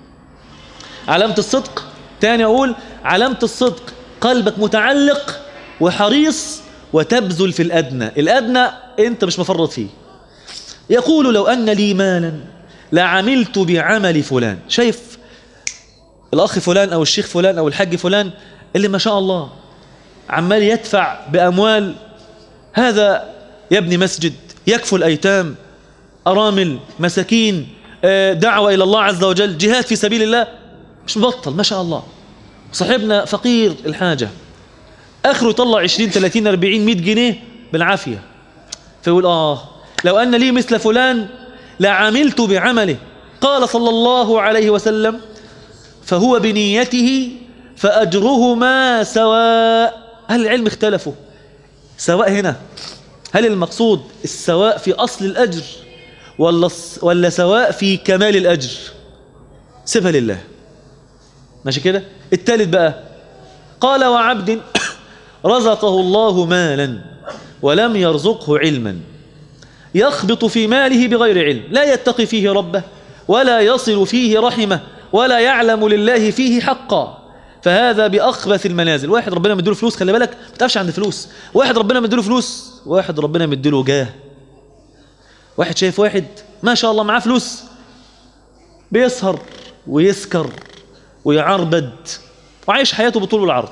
علامة الصدق تاني أقول علامة الصدق قلبك متعلق وحريص وتبذل في الأدنى الأدنى أنت مش مفرط فيه يقول لو أن لي مالا لعملت بعمل فلان شايف الأخ فلان أو الشيخ فلان أو الحاج فلان اللي ما شاء الله عمال يدفع بأموال هذا يبني مسجد يكفل الأيتام أرامل مساكين دعوة إلى الله عز وجل جهاد في سبيل الله مش مبطل ما شاء الله صاحبنا فقير الحاجة آخره يطلع 20 30 40 100 جنيه بالعافية فيقول آه لو أن لي مثل فلان لعملت بعمله قال صلى الله عليه وسلم فهو بنيته فأجرهما سواء أهل العلم اختلفوا سواء هنا هل المقصود السواء في أصل الأجر ولا, ولا سواء في كمال الأجر سيبها لله ماشي كده الثالث بقى قال وعبد رزقه الله مالا ولم يرزقه علما يخبط في ماله بغير علم لا يتقي فيه ربه ولا يصل فيه رحمه ولا يعلم لله فيه حقا فهذا بأخبث المنازل واحد ربنا مديله فلوس خلي بالك ما تقفش عند فلوس واحد ربنا مديله فلوس واحد ربنا مديله جاه واحد شايف واحد ما شاء الله معاه فلوس بيسهر ويسكر ويعربد وعايش حياته بطول والعرض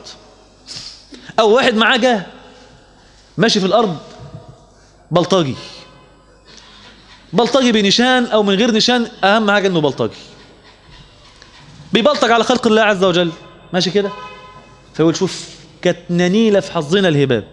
او واحد معاه جاه ماشي في الارض بلطجي بلطجي بنشان او من غير نشان اهم حاجه انه بلطجي بيبلطج على خلق الله عز وجل ماشي كده فيقول شوف كانت ننيله في حظنا الهباب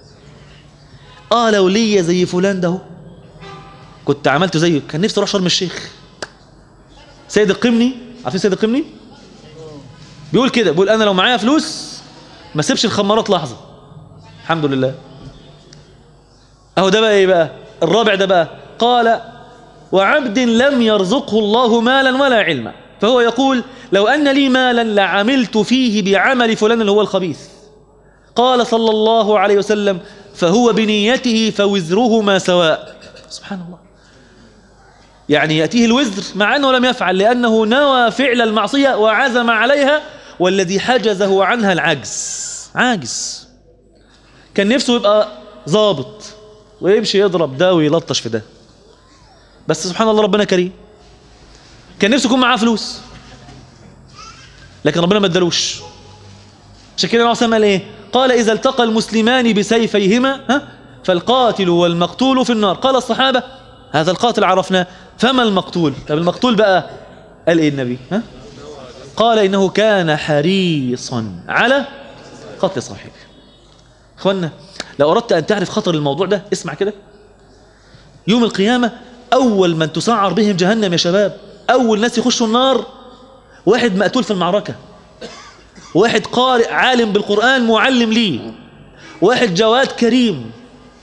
اه لو ليا زي فلان ده كنت عملته زيه كان نفسي اروح شرم الشيخ سيد القمني عارفين سيد القمني بيقول كده بيقول انا لو معايا فلوس ما سيبش الخمارات لحظه الحمد لله اهو ده بقى ايه بقى الرابع ده بقى قال وعبد لم يرزقه الله مالا ولا علما فهو يقول لو أن لي مالا لعملت فيه بعمل فلان اللي هو الخبيث قال صلى الله عليه وسلم فهو بنيته فوزرهما سواء سبحان الله يعني يأتيه الوزر مع أنه لم يفعل لأنه نوى فعل المعصية وعزم عليها والذي حجزه عنها العجز عاجز كان نفسه يبقى ظابط ويمشي يضرب ده ويلطش في ده بس سبحان الله ربنا كريم كان نفسه يكون معاه فلوس لكن ربنا ما ادالوش عشان كده النبي قال ايه قال اذا التقى المسلمان بسيفيهما ها فالقاتل والمقتول في النار قال الصحابه هذا القاتل عرفناه فما المقتول طب المقتول بقى قال ايه النبي ها قال انه كان حريصا على قتل صاحبه اخوانا لو اردت ان تعرف خطر الموضوع ده اسمع كده يوم القيامه اول من تسعر بهم جهنم يا شباب اول ناس يخشوا النار واحد مقتول في المعركه واحد قارئ عالم بالقران معلم ليه واحد جواد كريم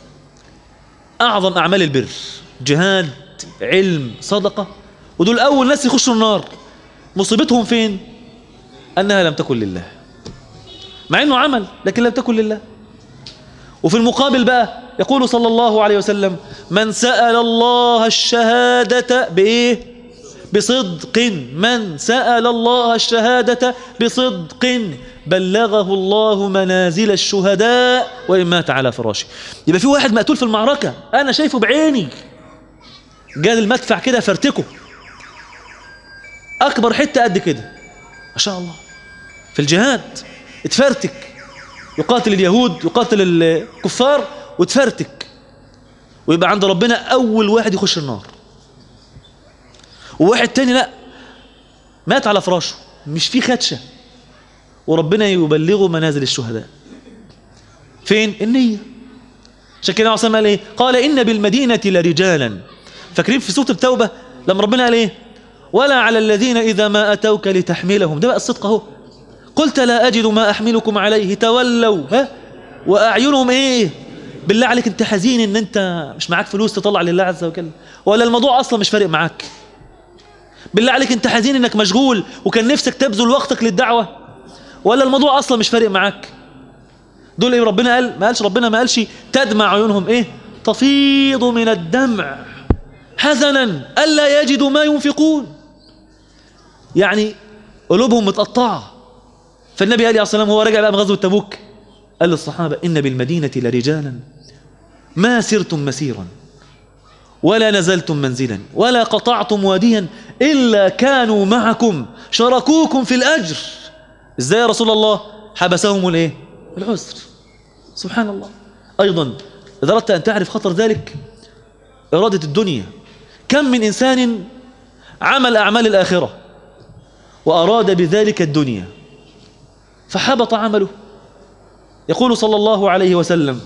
اعظم اعمال البر جهاد علم صدقه ودول اول ناس يخشوا النار مصيبتهم فين انها لم تكن لله مع انه عمل لكن لم تكن لله وفي المقابل بقى يقول صلى الله عليه وسلم من سأل الله الشهادة بإيه بصدق من سأل الله الشهادة بصدق بلغه الله منازل الشهداء وإن مات على فراشه يبقى في واحد مقتول في المعركة أنا شايفه بعيني جال المدفع كده فرتكه أكبر حتة قد كده ما شاء الله في الجهاد اتفرتك يقاتل اليهود يقاتل الكفار وتفرتك ويبقى عند ربنا أول واحد يخش النار وواحد تاني لا مات على فراشه مش في خدشة وربنا يبلغه منازل الشهداء فين النية عشان كده عصام قال ايه قال إن بالمدينة لرجالا فاكرين في سورة التوبة لما ربنا قال ايه ولا على الذين إذا ما أتوك لتحملهم ده بقى الصدق اهو قلت لا أجد ما أحملكم عليه تولوا ها وأعينهم إيه بالله عليك أنت حزين إن أنت مش معاك فلوس تطلع لله عز وجل ولا الموضوع أصلا مش فارق معاك بالله عليك أنت حزين إنك مشغول وكان نفسك تبذل وقتك للدعوة ولا الموضوع أصلا مش فارق معاك دول إيه ربنا قال ما قالش ربنا ما قالش تدمع عيونهم إيه تفيض من الدمع حزنا ألا يجدوا ما ينفقون يعني قلوبهم متقطعه فالنبي عليه الصلاة والسلام هو رجع بقى من غزوة تبوك قال للصحابة إن بالمدينة لرجالا ما سرتم مسيرا ولا نزلتم منزلا ولا قطعتم واديا إلا كانوا معكم شركوكم في الأجر إزاي يا رسول الله حبسهم الإيه العسر سبحان الله أيضا إذا أردت أن تعرف خطر ذلك إرادة الدنيا كم من إنسان عمل أعمال الآخرة وأراد بذلك الدنيا فحبط عمله يقول صلى الله عليه وسلم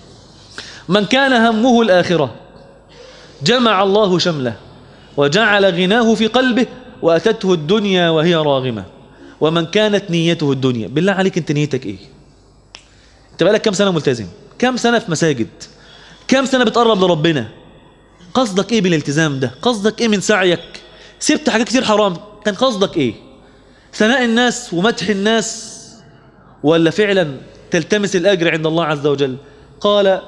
من كان همه الآخرة جمع الله شمله وجعل غناه في قلبه وأتته الدنيا وهي راغمة ومن كانت نيته الدنيا بالله عليك انت نيتك ايه انت بقالك كم سنة ملتزم كم سنة في مساجد كم سنة بتقرب لربنا قصدك ايه بالالتزام ده قصدك ايه من سعيك سبت حاجات كتير حرام كان قصدك ايه ثناء الناس ومدح الناس ولا فعلا تلتمس الأجر عند الله عز وجل قال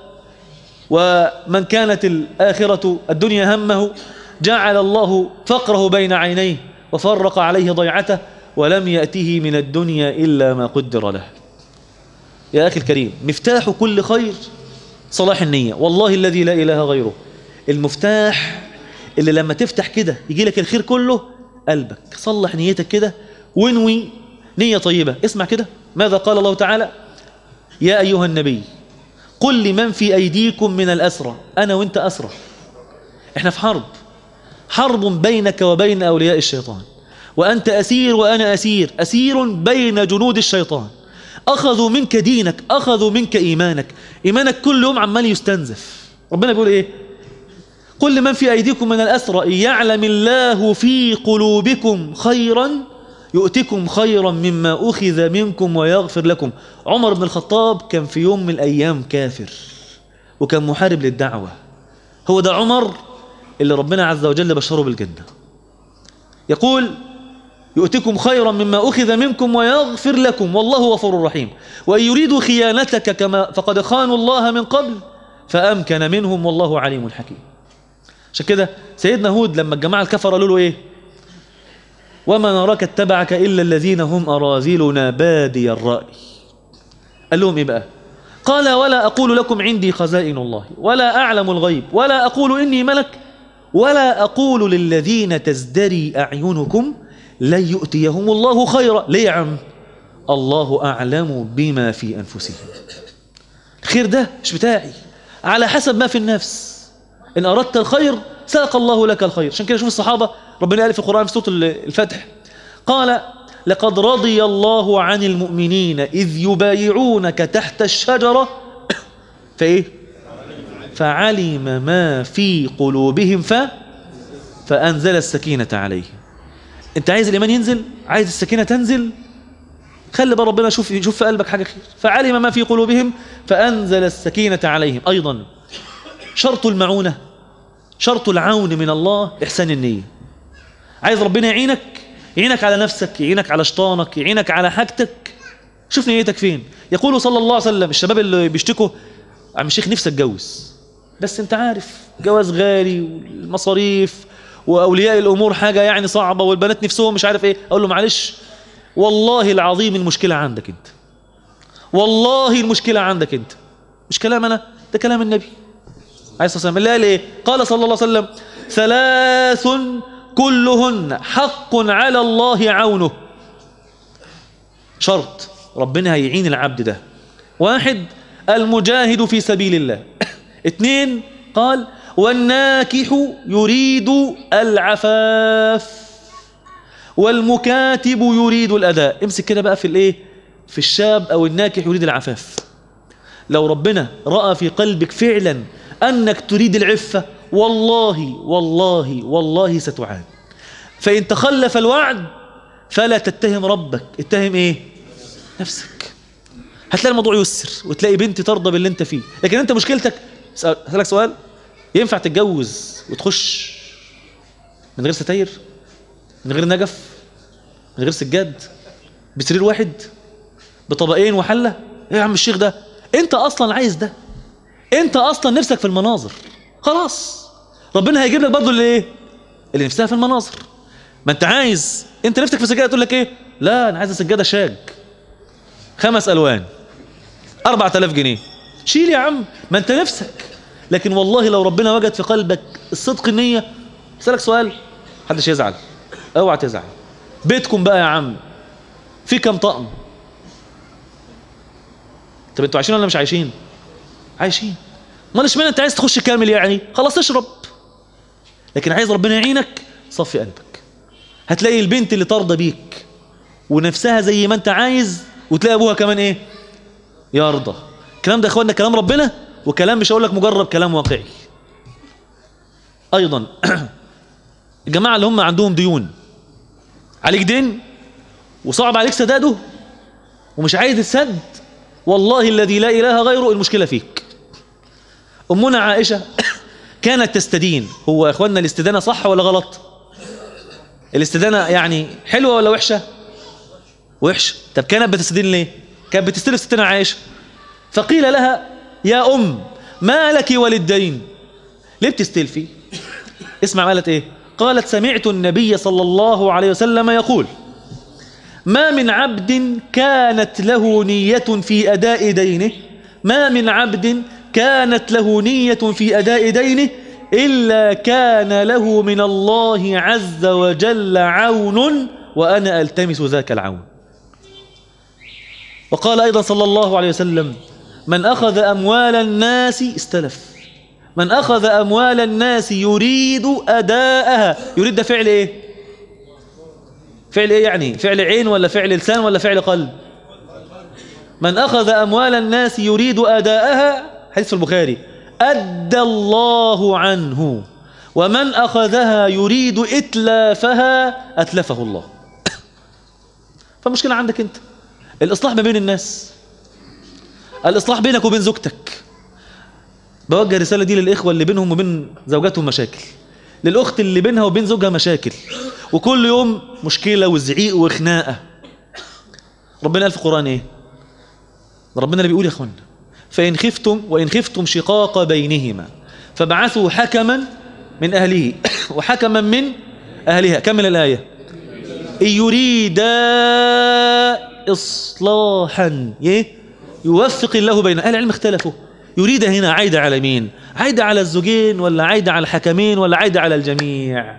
ومن كانت الآخرة الدنيا همه جعل الله فقره بين عينيه وفرق عليه ضيعته ولم يأته من الدنيا إلا ما قدر له يا أخي الكريم مفتاح كل خير صلاح النية والله الذي لا إله غيره المفتاح اللي لما تفتح كده يجي لك الخير كله قلبك صلح نيتك كده وانوي نية طيبة اسمع كده ماذا قال الله تعالى يا أيها النبي قل لمن في أيديكم من الأسرى أنا وانت أسرى احنا في حرب حرب بينك وبين أولياء الشيطان وأنت أسير وأنا أسير أسير بين جنود الشيطان أخذوا منك دينك أخذوا منك إيمانك إيمانك كل يوم عمال يستنزف ربنا بيقول إيه قل لمن في أيديكم من الأسرى يعلم الله في قلوبكم خيرا يؤتكم خيرا مما أخذ منكم ويغفر لكم عمر بن الخطاب كان في يوم من الأيام كافر وكان محارب للدعوة هو ده عمر اللي ربنا عز وجل بشره بالجنة يقول يؤتكم خيرا مما أخذ منكم ويغفر لكم والله غفور رحيم وإن يريدوا خيانتك كما فقد خانوا الله من قبل فأمكن منهم والله عليم حكيم عشان كده سيدنا هود لما الجماعة الكفر قالوا له إيه وما نراك اتبعك إلا الذين هم أراذلنا بادي الرأي قال لهم إيه بقى قال ولا أقول لكم عندي خزائن الله ولا أعلم الغيب ولا أقول إني ملك ولا أقول للذين تزدري أعينكم لن يؤتيهم الله خيرا ليه يا عم الله أعلم بما في أنفسهم الخير ده مش بتاعي على حسب ما في النفس إن أردت الخير ساق الله لك الخير عشان كده شوف الصحابة ربنا قال في القرآن في سورة الفتح قال لقد رضي الله عن المؤمنين إذ يبايعونك تحت الشجرة فإيه فعلم ما في قلوبهم ف فأنزل السكينة عليهم انت عايز الإيمان ينزل عايز السكينة تنزل خلي بقى ربنا شوف يشوف في قلبك حاجة خير فعلم ما في قلوبهم فأنزل السكينة عليهم أيضا شرط المعونة شرط العون من الله إحسان النية عايز ربنا يعينك يعينك على نفسك يعينك على شيطانك يعينك على حاجتك شوف نيتك فين يقول صلى الله عليه وسلم الشباب اللي بيشتكوا عم الشيخ نفسي اتجوز بس انت عارف جواز غالي والمصاريف واولياء الامور حاجه يعني صعبه والبنات نفسهم مش عارف ايه اقول له معلش والله العظيم المشكله عندك انت والله المشكله عندك انت مش كلام انا ده كلام النبي عليه الصلاه والسلام اللي قال ايه قال صلى الله عليه وسلم ثلاث كلهن حق على الله عونه شرط ربنا هيعين العبد ده واحد المجاهد في سبيل الله اثنين قال والناكح يريد العفاف والمكاتب يريد الأداء امسك كده بقى في الايه في الشاب أو الناكح يريد العفاف لو ربنا رأى في قلبك فعلا أنك تريد العفة والله والله والله ستعان فإن تخلف الوعد فلا تتهم ربك اتهم ايه نفسك هتلاقي الموضوع يسر وتلاقي بنت ترضى باللي انت فيه لكن انت مشكلتك اسالك سؤال ينفع تتجوز وتخش من غير ستاير من غير نجف من غير سجاد بسرير واحد بطبقين وحله ايه يا عم الشيخ ده انت اصلا عايز ده انت اصلا نفسك في المناظر خلاص ربنا هيجيب لك برضه اللي ايه اللي نفسها في المناظر ما انت عايز انت نفسك في سجاده تقول لك ايه لا انا عايز سجاده شاج خمس الوان 4000 جنيه شيل يا عم ما انت نفسك لكن والله لو ربنا وجد في قلبك الصدق النية اسالك سؤال محدش يزعل اوعى تزعل بيتكم بقى يا عم في كم طقم طب انتوا عايشين ولا مش عايشين عايشين امال اشمعنى انت عايز تخش كامل يعني خلاص اشرب لكن عايز ربنا يعينك صفي قلبك هتلاقي البنت اللي ترضى بيك ونفسها زي ما انت عايز وتلاقي ابوها كمان ايه يرضى الكلام ده يا اخوانا كلام ربنا وكلام مش هقول لك مجرد كلام واقعي ايضا الجماعه اللي هم عندهم ديون عليك دين وصعب عليك سداده ومش عايز السد والله الذي لا اله غيره المشكله فيك امنا عائشه كانت تستدين هو يا اخوانا الاستدانه صح ولا غلط الاستدانه يعني حلوه ولا وحشه وحشه طب كانت بتستدين ليه كانت بتستلف ستنا عائشه فقيل لها يا ام ما لك وللدين ليه بتستلفي اسمع قالت ايه قالت سمعت النبي صلى الله عليه وسلم يقول ما من عبد كانت له نية في أداء دينه ما من عبد كانت له نية في أداء دينه إلا كان له من الله عز وجل عون وأنا ألتمس ذاك العون وقال أيضا صلى الله عليه وسلم من أخذ أموال الناس استلف من أخذ أموال الناس يريد أداءها يريد ده فعل إيه فعل إيه يعني فعل عين ولا فعل لسان ولا فعل قلب من أخذ أموال الناس يريد أداءها حديث في البخاري أدى الله عنه ومن أخذها يريد إتلافها أتلفه الله فالمشكلة عندك أنت الإصلاح ما بين الناس الإصلاح بينك وبين زوجتك بوجه الرسالة دي للإخوة اللي بينهم وبين زوجاتهم مشاكل للأخت اللي بينها وبين زوجها مشاكل وكل يوم مشكلة وزعيق وخناقة ربنا قال في القرآن ايه ربنا اللي بيقول يا اخوانا فإن خفتم وإن خفتم شقاق بينهما فبعثوا حكما من أهله وحكما من أهلها كمل الآية إن يريدا إصلاحا يه يوفق الله بين أهل العلم اختلفوا يريد هنا عايدة على مين عايدة على الزوجين ولا عايدة على الحكمين ولا عايدة على الجميع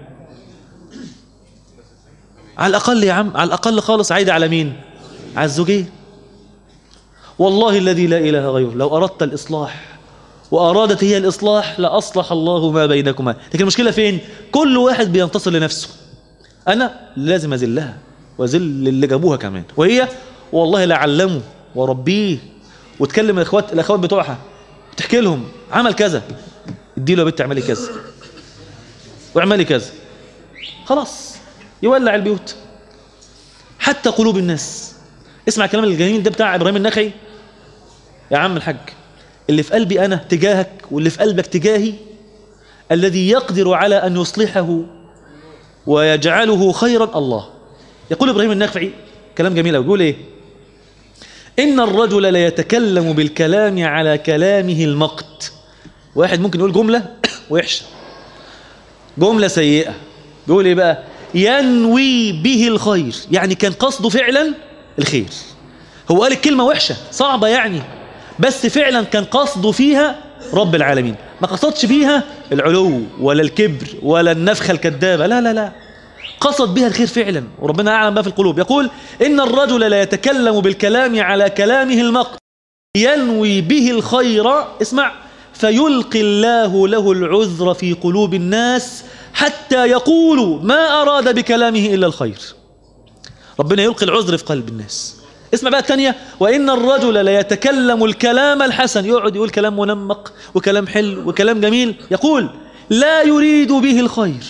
على الأقل يا عم على الأقل خالص عايدة على مين على الزوجين والله الذي لا إله غيره لو أردت الإصلاح وأرادت هي الإصلاح لأصلح الله ما بينكما لكن المشكلة فين كل واحد بينتصر لنفسه أنا لازم أذلها وأذل اللي جابوها كمان وهي والله لعلمه وربيه وتكلم الأخوات الأخوات بتوعها تحكي لهم عمل كذا اديله يا بنت اعملي كذا واعملي كذا خلاص يولع البيوت حتى قلوب الناس اسمع الكلام الجميل ده بتاع ابراهيم النخعي يا عم الحاج اللي في قلبي انا تجاهك واللي في قلبك تجاهي الذي يقدر على ان يصلحه ويجعله خيرا الله يقول ابراهيم النخعي كلام جميل قوي بيقول ايه ان الرجل لا يتكلم بالكلام على كلامه المقت واحد ممكن يقول جمله وحشه جمله سيئه بيقول ايه بقى ينوي به الخير يعني كان قصده فعلا الخير هو قال الكلمة وحشة صعبة يعني بس فعلا كان قصده فيها رب العالمين ما قصدش فيها العلو ولا الكبر ولا النفخة الكذابة لا لا لا قصد بها الخير فعلا وربنا أعلم بها في القلوب يقول إن الرجل لا يتكلم بالكلام على كلامه المقت ينوي به الخير اسمع فيلقي الله له العذر في قلوب الناس حتى يقولوا ما أراد بكلامه إلا الخير ربنا يلقي العذر في قلب الناس اسمع بقى الثانية وإن الرجل لا يتكلم الكلام الحسن يقعد يقول كلام منمق وكلام حلو وكلام جميل يقول لا يريد به الخير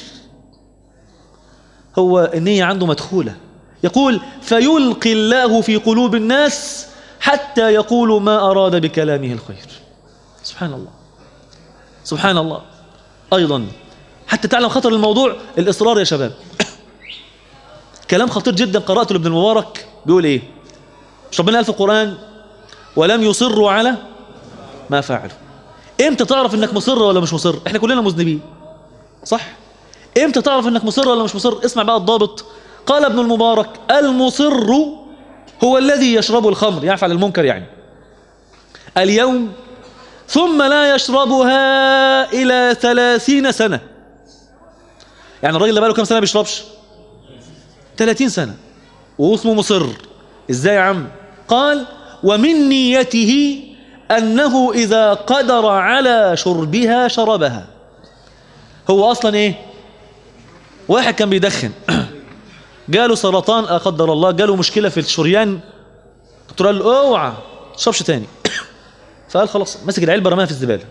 هو النية عنده مدخولة يقول فيلقي الله في قلوب الناس حتى يقولوا ما أراد بكلامه الخير سبحان الله سبحان الله أيضا حتى تعلم خطر الموضوع الإصرار يا شباب كلام خطير جدا قرأته لابن المبارك بيقول إيه مش ربنا قال في القرآن ولم يصروا على ما فعلوا امتى تعرف انك مصر ولا مش مصر احنا كلنا مذنبين صح امتى تعرف انك مصر ولا مش مصر اسمع بقى الضابط قال ابن المبارك المصر هو الذي يشرب الخمر يفعل المنكر يعني اليوم ثم لا يشربها إلى ثلاثين سنة يعني الراجل ده بقاله كام سنة بيشربش ثلاثين سنة واسمه مصر ازاي يا عم قال ومن نيته أنه إذا قدر على شربها شربها هو أصلا إيه واحد كان بيدخن جاله سرطان لا قدر الله جاله مشكلة في الشريان الدكتور قال له اوعى تشربش تاني فقال خلاص مسك العلبة رماها في الزبالة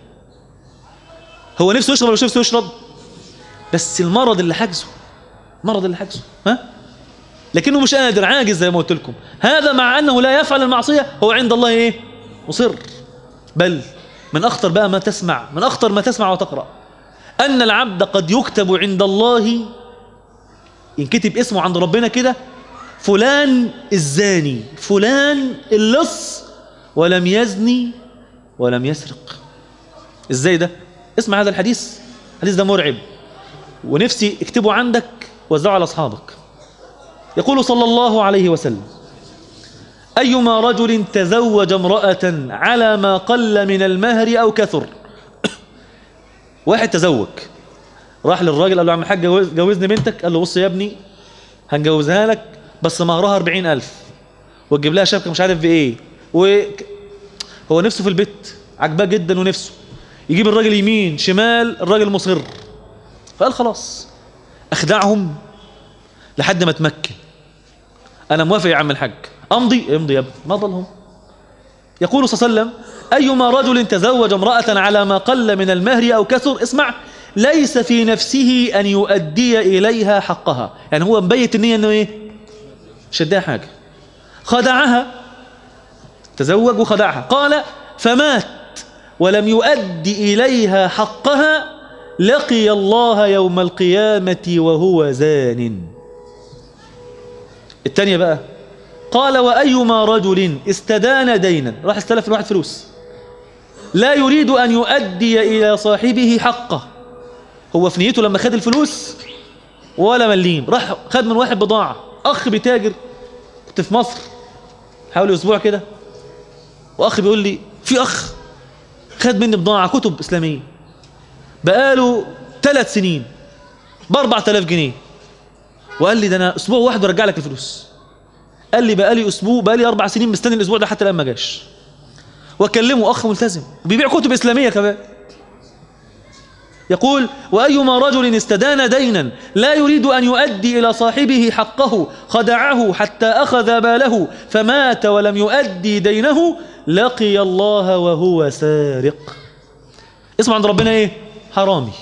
هو نفسه يشرب ولا مش نفسه يشرب بس المرض اللي حجزه المرض اللي حجزه ها لكنه مش قادر عاجز زي ما قلت لكم هذا مع أنه لا يفعل المعصية هو عند الله إيه مصر بل من أخطر بقى ما تسمع من أخطر ما تسمع وتقرأ أن العبد قد يكتب عند الله ينكتب اسمه عند ربنا كده فلان الزاني فلان اللص ولم يزني ولم يسرق ازاي ده اسمع هذا الحديث الحديث ده مرعب ونفسي اكتبه عندك وزعه على اصحابك يقول صلى الله عليه وسلم أيما رجل تزوج امرأة على ما قل من المهر أو كثر واحد تزوج راح للراجل قال له عم الحاج جوز جوزني بنتك قال له بص يا ابني هنجوزها لك بس مهرها أربعين ألف وتجيب لها شبكة مش عارف بإيه و... هو نفسه في البيت عجباه جدا ونفسه يجيب الراجل يمين شمال الراجل مصر فقال خلاص أخدعهم لحد ما تمكن أنا موافق يا عم الحاج أمضي امضي يا ابني ما ضلهم يقول صلى الله عليه وسلم أيما رجل تزوج امرأة على ما قل من المهر أو كثر اسمع ليس في نفسه أن يؤدي إليها حقها يعني هو مبيت النية أنه إيه شدها حاجة خدعها تزوج وخدعها قال فمات ولم يؤدي إليها حقها لقي الله يوم القيامة وهو زان التانية بقى قال وأيما رجل استدان دينا راح استلف الواحد فلوس لا يريد أن يؤدي إلى صاحبه حقه هو في نيته لما خد الفلوس ولا مليم راح خد من واحد بضاعة أخ بتاجر كنت في مصر حوالي أسبوع كده وأخ بيقول لي في أخ خد مني بضاعة كتب إسلامية بقاله ثلاث سنين ب 4000 جنيه وقال لي ده أنا أسبوع واحد ورجع لك الفلوس قال لي بقالي أسبوع بقالي أربع سنين مستني الأسبوع ده حتى الآن ما جاش وأكلمه أخ ملتزم وبيبيع كتب إسلامية كمان يقول وأيما رجل استدان دينا لا يريد أن يؤدي إلى صاحبه حقه خدعه حتى أخذ باله فمات ولم يؤدي دينه لقي الله وهو سارق اسمع عند ربنا ايه حرامي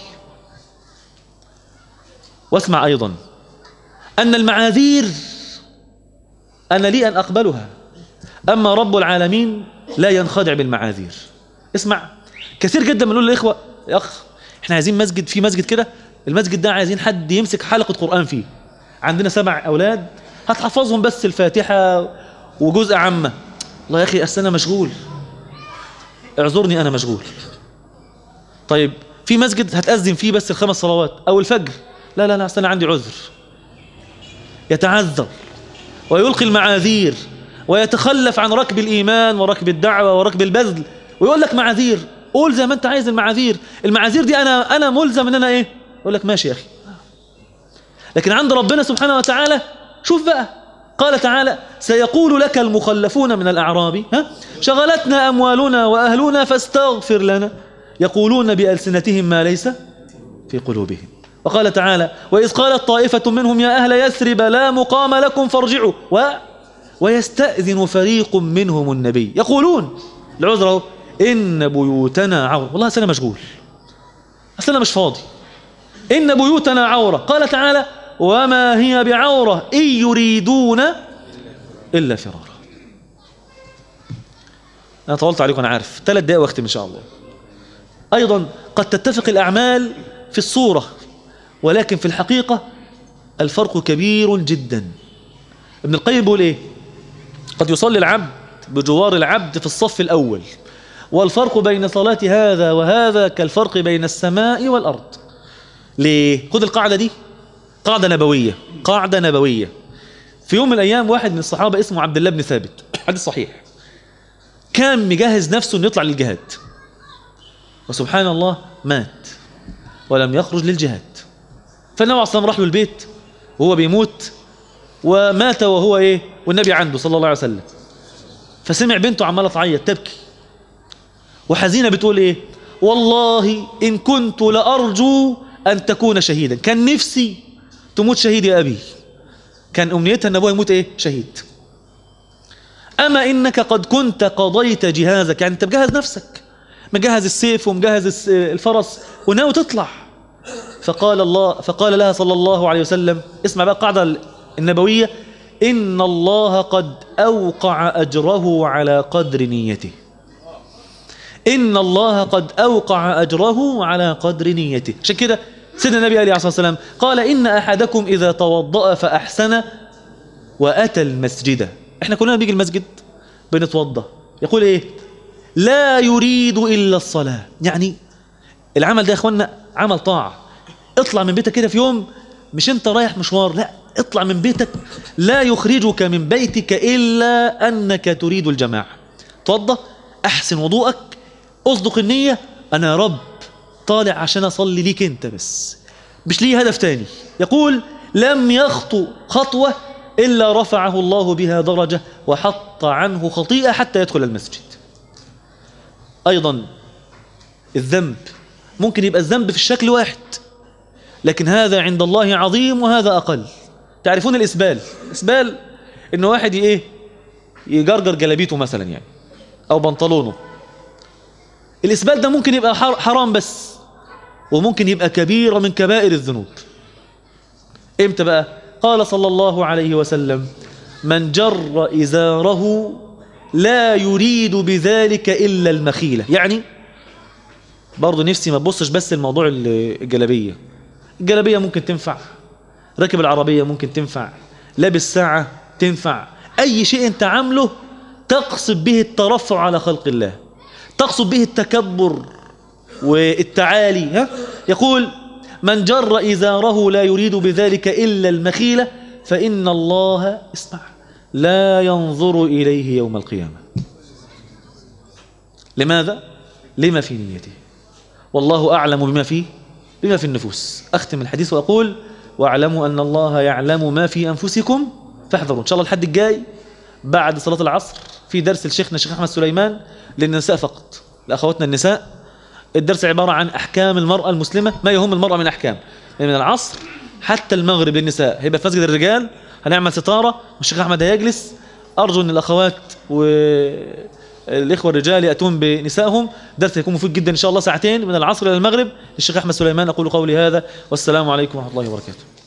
واسمع أيضا أن المعاذير أنا لي أن أقبلها أما رب العالمين لا ينخدع بالمعاذير اسمع كثير جدا بنقول للإخوة يا أخ احنا عايزين مسجد في مسجد كده المسجد ده عايزين حد يمسك حلقة قرآن فيه عندنا سبع أولاد هتحفظهم بس الفاتحة وجزء عامة الله يا أخي أصل أنا مشغول اعذرني أنا مشغول طيب في مسجد هتأذن فيه بس الخمس صلوات أو الفجر لا لا لا أصل أنا عندي عذر يتعذر ويلقي المعاذير ويتخلف عن ركب الإيمان وركب الدعوة وركب البذل ويقول لك معاذير قول زي ما انت عايز المعاذير المعاذير دي انا انا ملزم ان انا ايه اقول لك ماشي يا اخي لكن عند ربنا سبحانه وتعالى شوف بقى قال تعالى سيقول لك المخلفون من الاعراب ها شغلتنا اموالنا واهلنا فاستغفر لنا يقولون بالسنتهم ما ليس في قلوبهم وقال تعالى واذ قالت طائفه منهم يا اهل يثرب لا مقام لكم فارجعوا و ويستاذن فريق منهم النبي يقولون العذر اهو إن بيوتنا عورة والله أنا مشغول أصل أنا مش فاضي إن بيوتنا عورة قال تعالى وما هي بعورة إن يريدون إلا فرارا أنا طولت عليكم أنا عارف ثلاث دقائق واختم إن شاء الله أيضا قد تتفق الأعمال في الصورة ولكن في الحقيقة الفرق كبير جدا ابن القيم بيقول إيه قد يصلي العبد بجوار العبد في الصف الأول والفرق بين صلاة هذا وهذا كالفرق بين السماء والأرض ليه؟ خذ القاعدة دي قاعدة نبوية قاعدة نبوية في يوم من الأيام واحد من الصحابة اسمه عبد الله بن ثابت حديث صحيح كان مجهز نفسه انه يطلع للجهاد وسبحان الله مات ولم يخرج للجهاد فالنبي عليه الصلاة راح له البيت وهو بيموت ومات وهو ايه والنبي عنده صلى الله عليه وسلم فسمع بنته عمالة تعيط تبكي وحزينة بتقول ايه والله إن كنت لأرجو أن تكون شهيدا كان نفسي تموت شهيد يا أبي كان أمنيتها أن أبوها يموت إيه شهيد أما إنك قد كنت قضيت جهازك يعني أنت مجهز نفسك مجهز السيف ومجهز الفرس وناوي تطلع فقال الله فقال لها صلى الله عليه وسلم اسمع بقى القاعدة النبوية إن الله قد أوقع أجره على قدر نيته إن الله قد أوقع أجره على قدر نيته عشان كده سيدنا النبي عليه الصلاة والسلام قال إن أحدكم إذا توضأ فأحسن وأتى المسجد إحنا كلنا بيجي المسجد بنتوضأ يقول إيه لا يريد إلا الصلاة يعني العمل ده يا أخوانا عمل طاعة اطلع من بيتك كده في يوم مش انت رايح مشوار لا اطلع من بيتك لا يخرجك من بيتك إلا أنك تريد الجماعة توضأ أحسن وضوءك أصدق النية أنا يا رب طالع عشان أصلي ليك أنت بس مش ليه هدف تاني يقول لم يخطو خطوة إلا رفعه الله بها درجة وحط عنه خطيئة حتى يدخل المسجد أيضا الذنب ممكن يبقى الذنب في الشكل واحد لكن هذا عند الله عظيم وهذا أقل تعرفون الإسبال إسبال إنه واحد إيه يجرجر جلابيته مثلا يعني أو بنطلونه الإسبال ده ممكن يبقى حرام بس وممكن يبقى كبيرة من كبائر الذنوب امتى بقى قال صلى الله عليه وسلم من جر إزاره لا يريد بذلك إلا المخيلة يعني برضو نفسي ما تبصش بس الموضوع الجلبية الجلبية ممكن تنفع راكب العربية ممكن تنفع لابس ساعة تنفع أي شيء أنت عامله تقصد به الترفع على خلق الله تقصد به التكبر والتعالي ها؟ يقول من جر إزاره لا يريد بذلك إلا المخيلة فإن الله اسمع لا ينظر إليه يوم القيامة لماذا؟ لما في نيته والله أعلم بما فيه بما في النفوس أختم الحديث وأقول واعلموا أن الله يعلم ما في أنفسكم فاحذروا إن شاء الله الحد الجاي بعد صلاة العصر في درس لشيخنا الشيخ أحمد سليمان للنساء فقط لأخواتنا النساء الدرس عبارة عن أحكام المرأة المسلمة ما يهم المرأة من أحكام من العصر حتى المغرب للنساء هيبقى في مسجد الرجال هنعمل ستارة والشيخ أحمد هيجلس أرجو أن الأخوات والإخوة الرجال يأتون بنسائهم درس يكون مفيد جدا إن شاء الله ساعتين من العصر إلى المغرب الشيخ أحمد سليمان أقول قولي هذا والسلام عليكم ورحمة الله وبركاته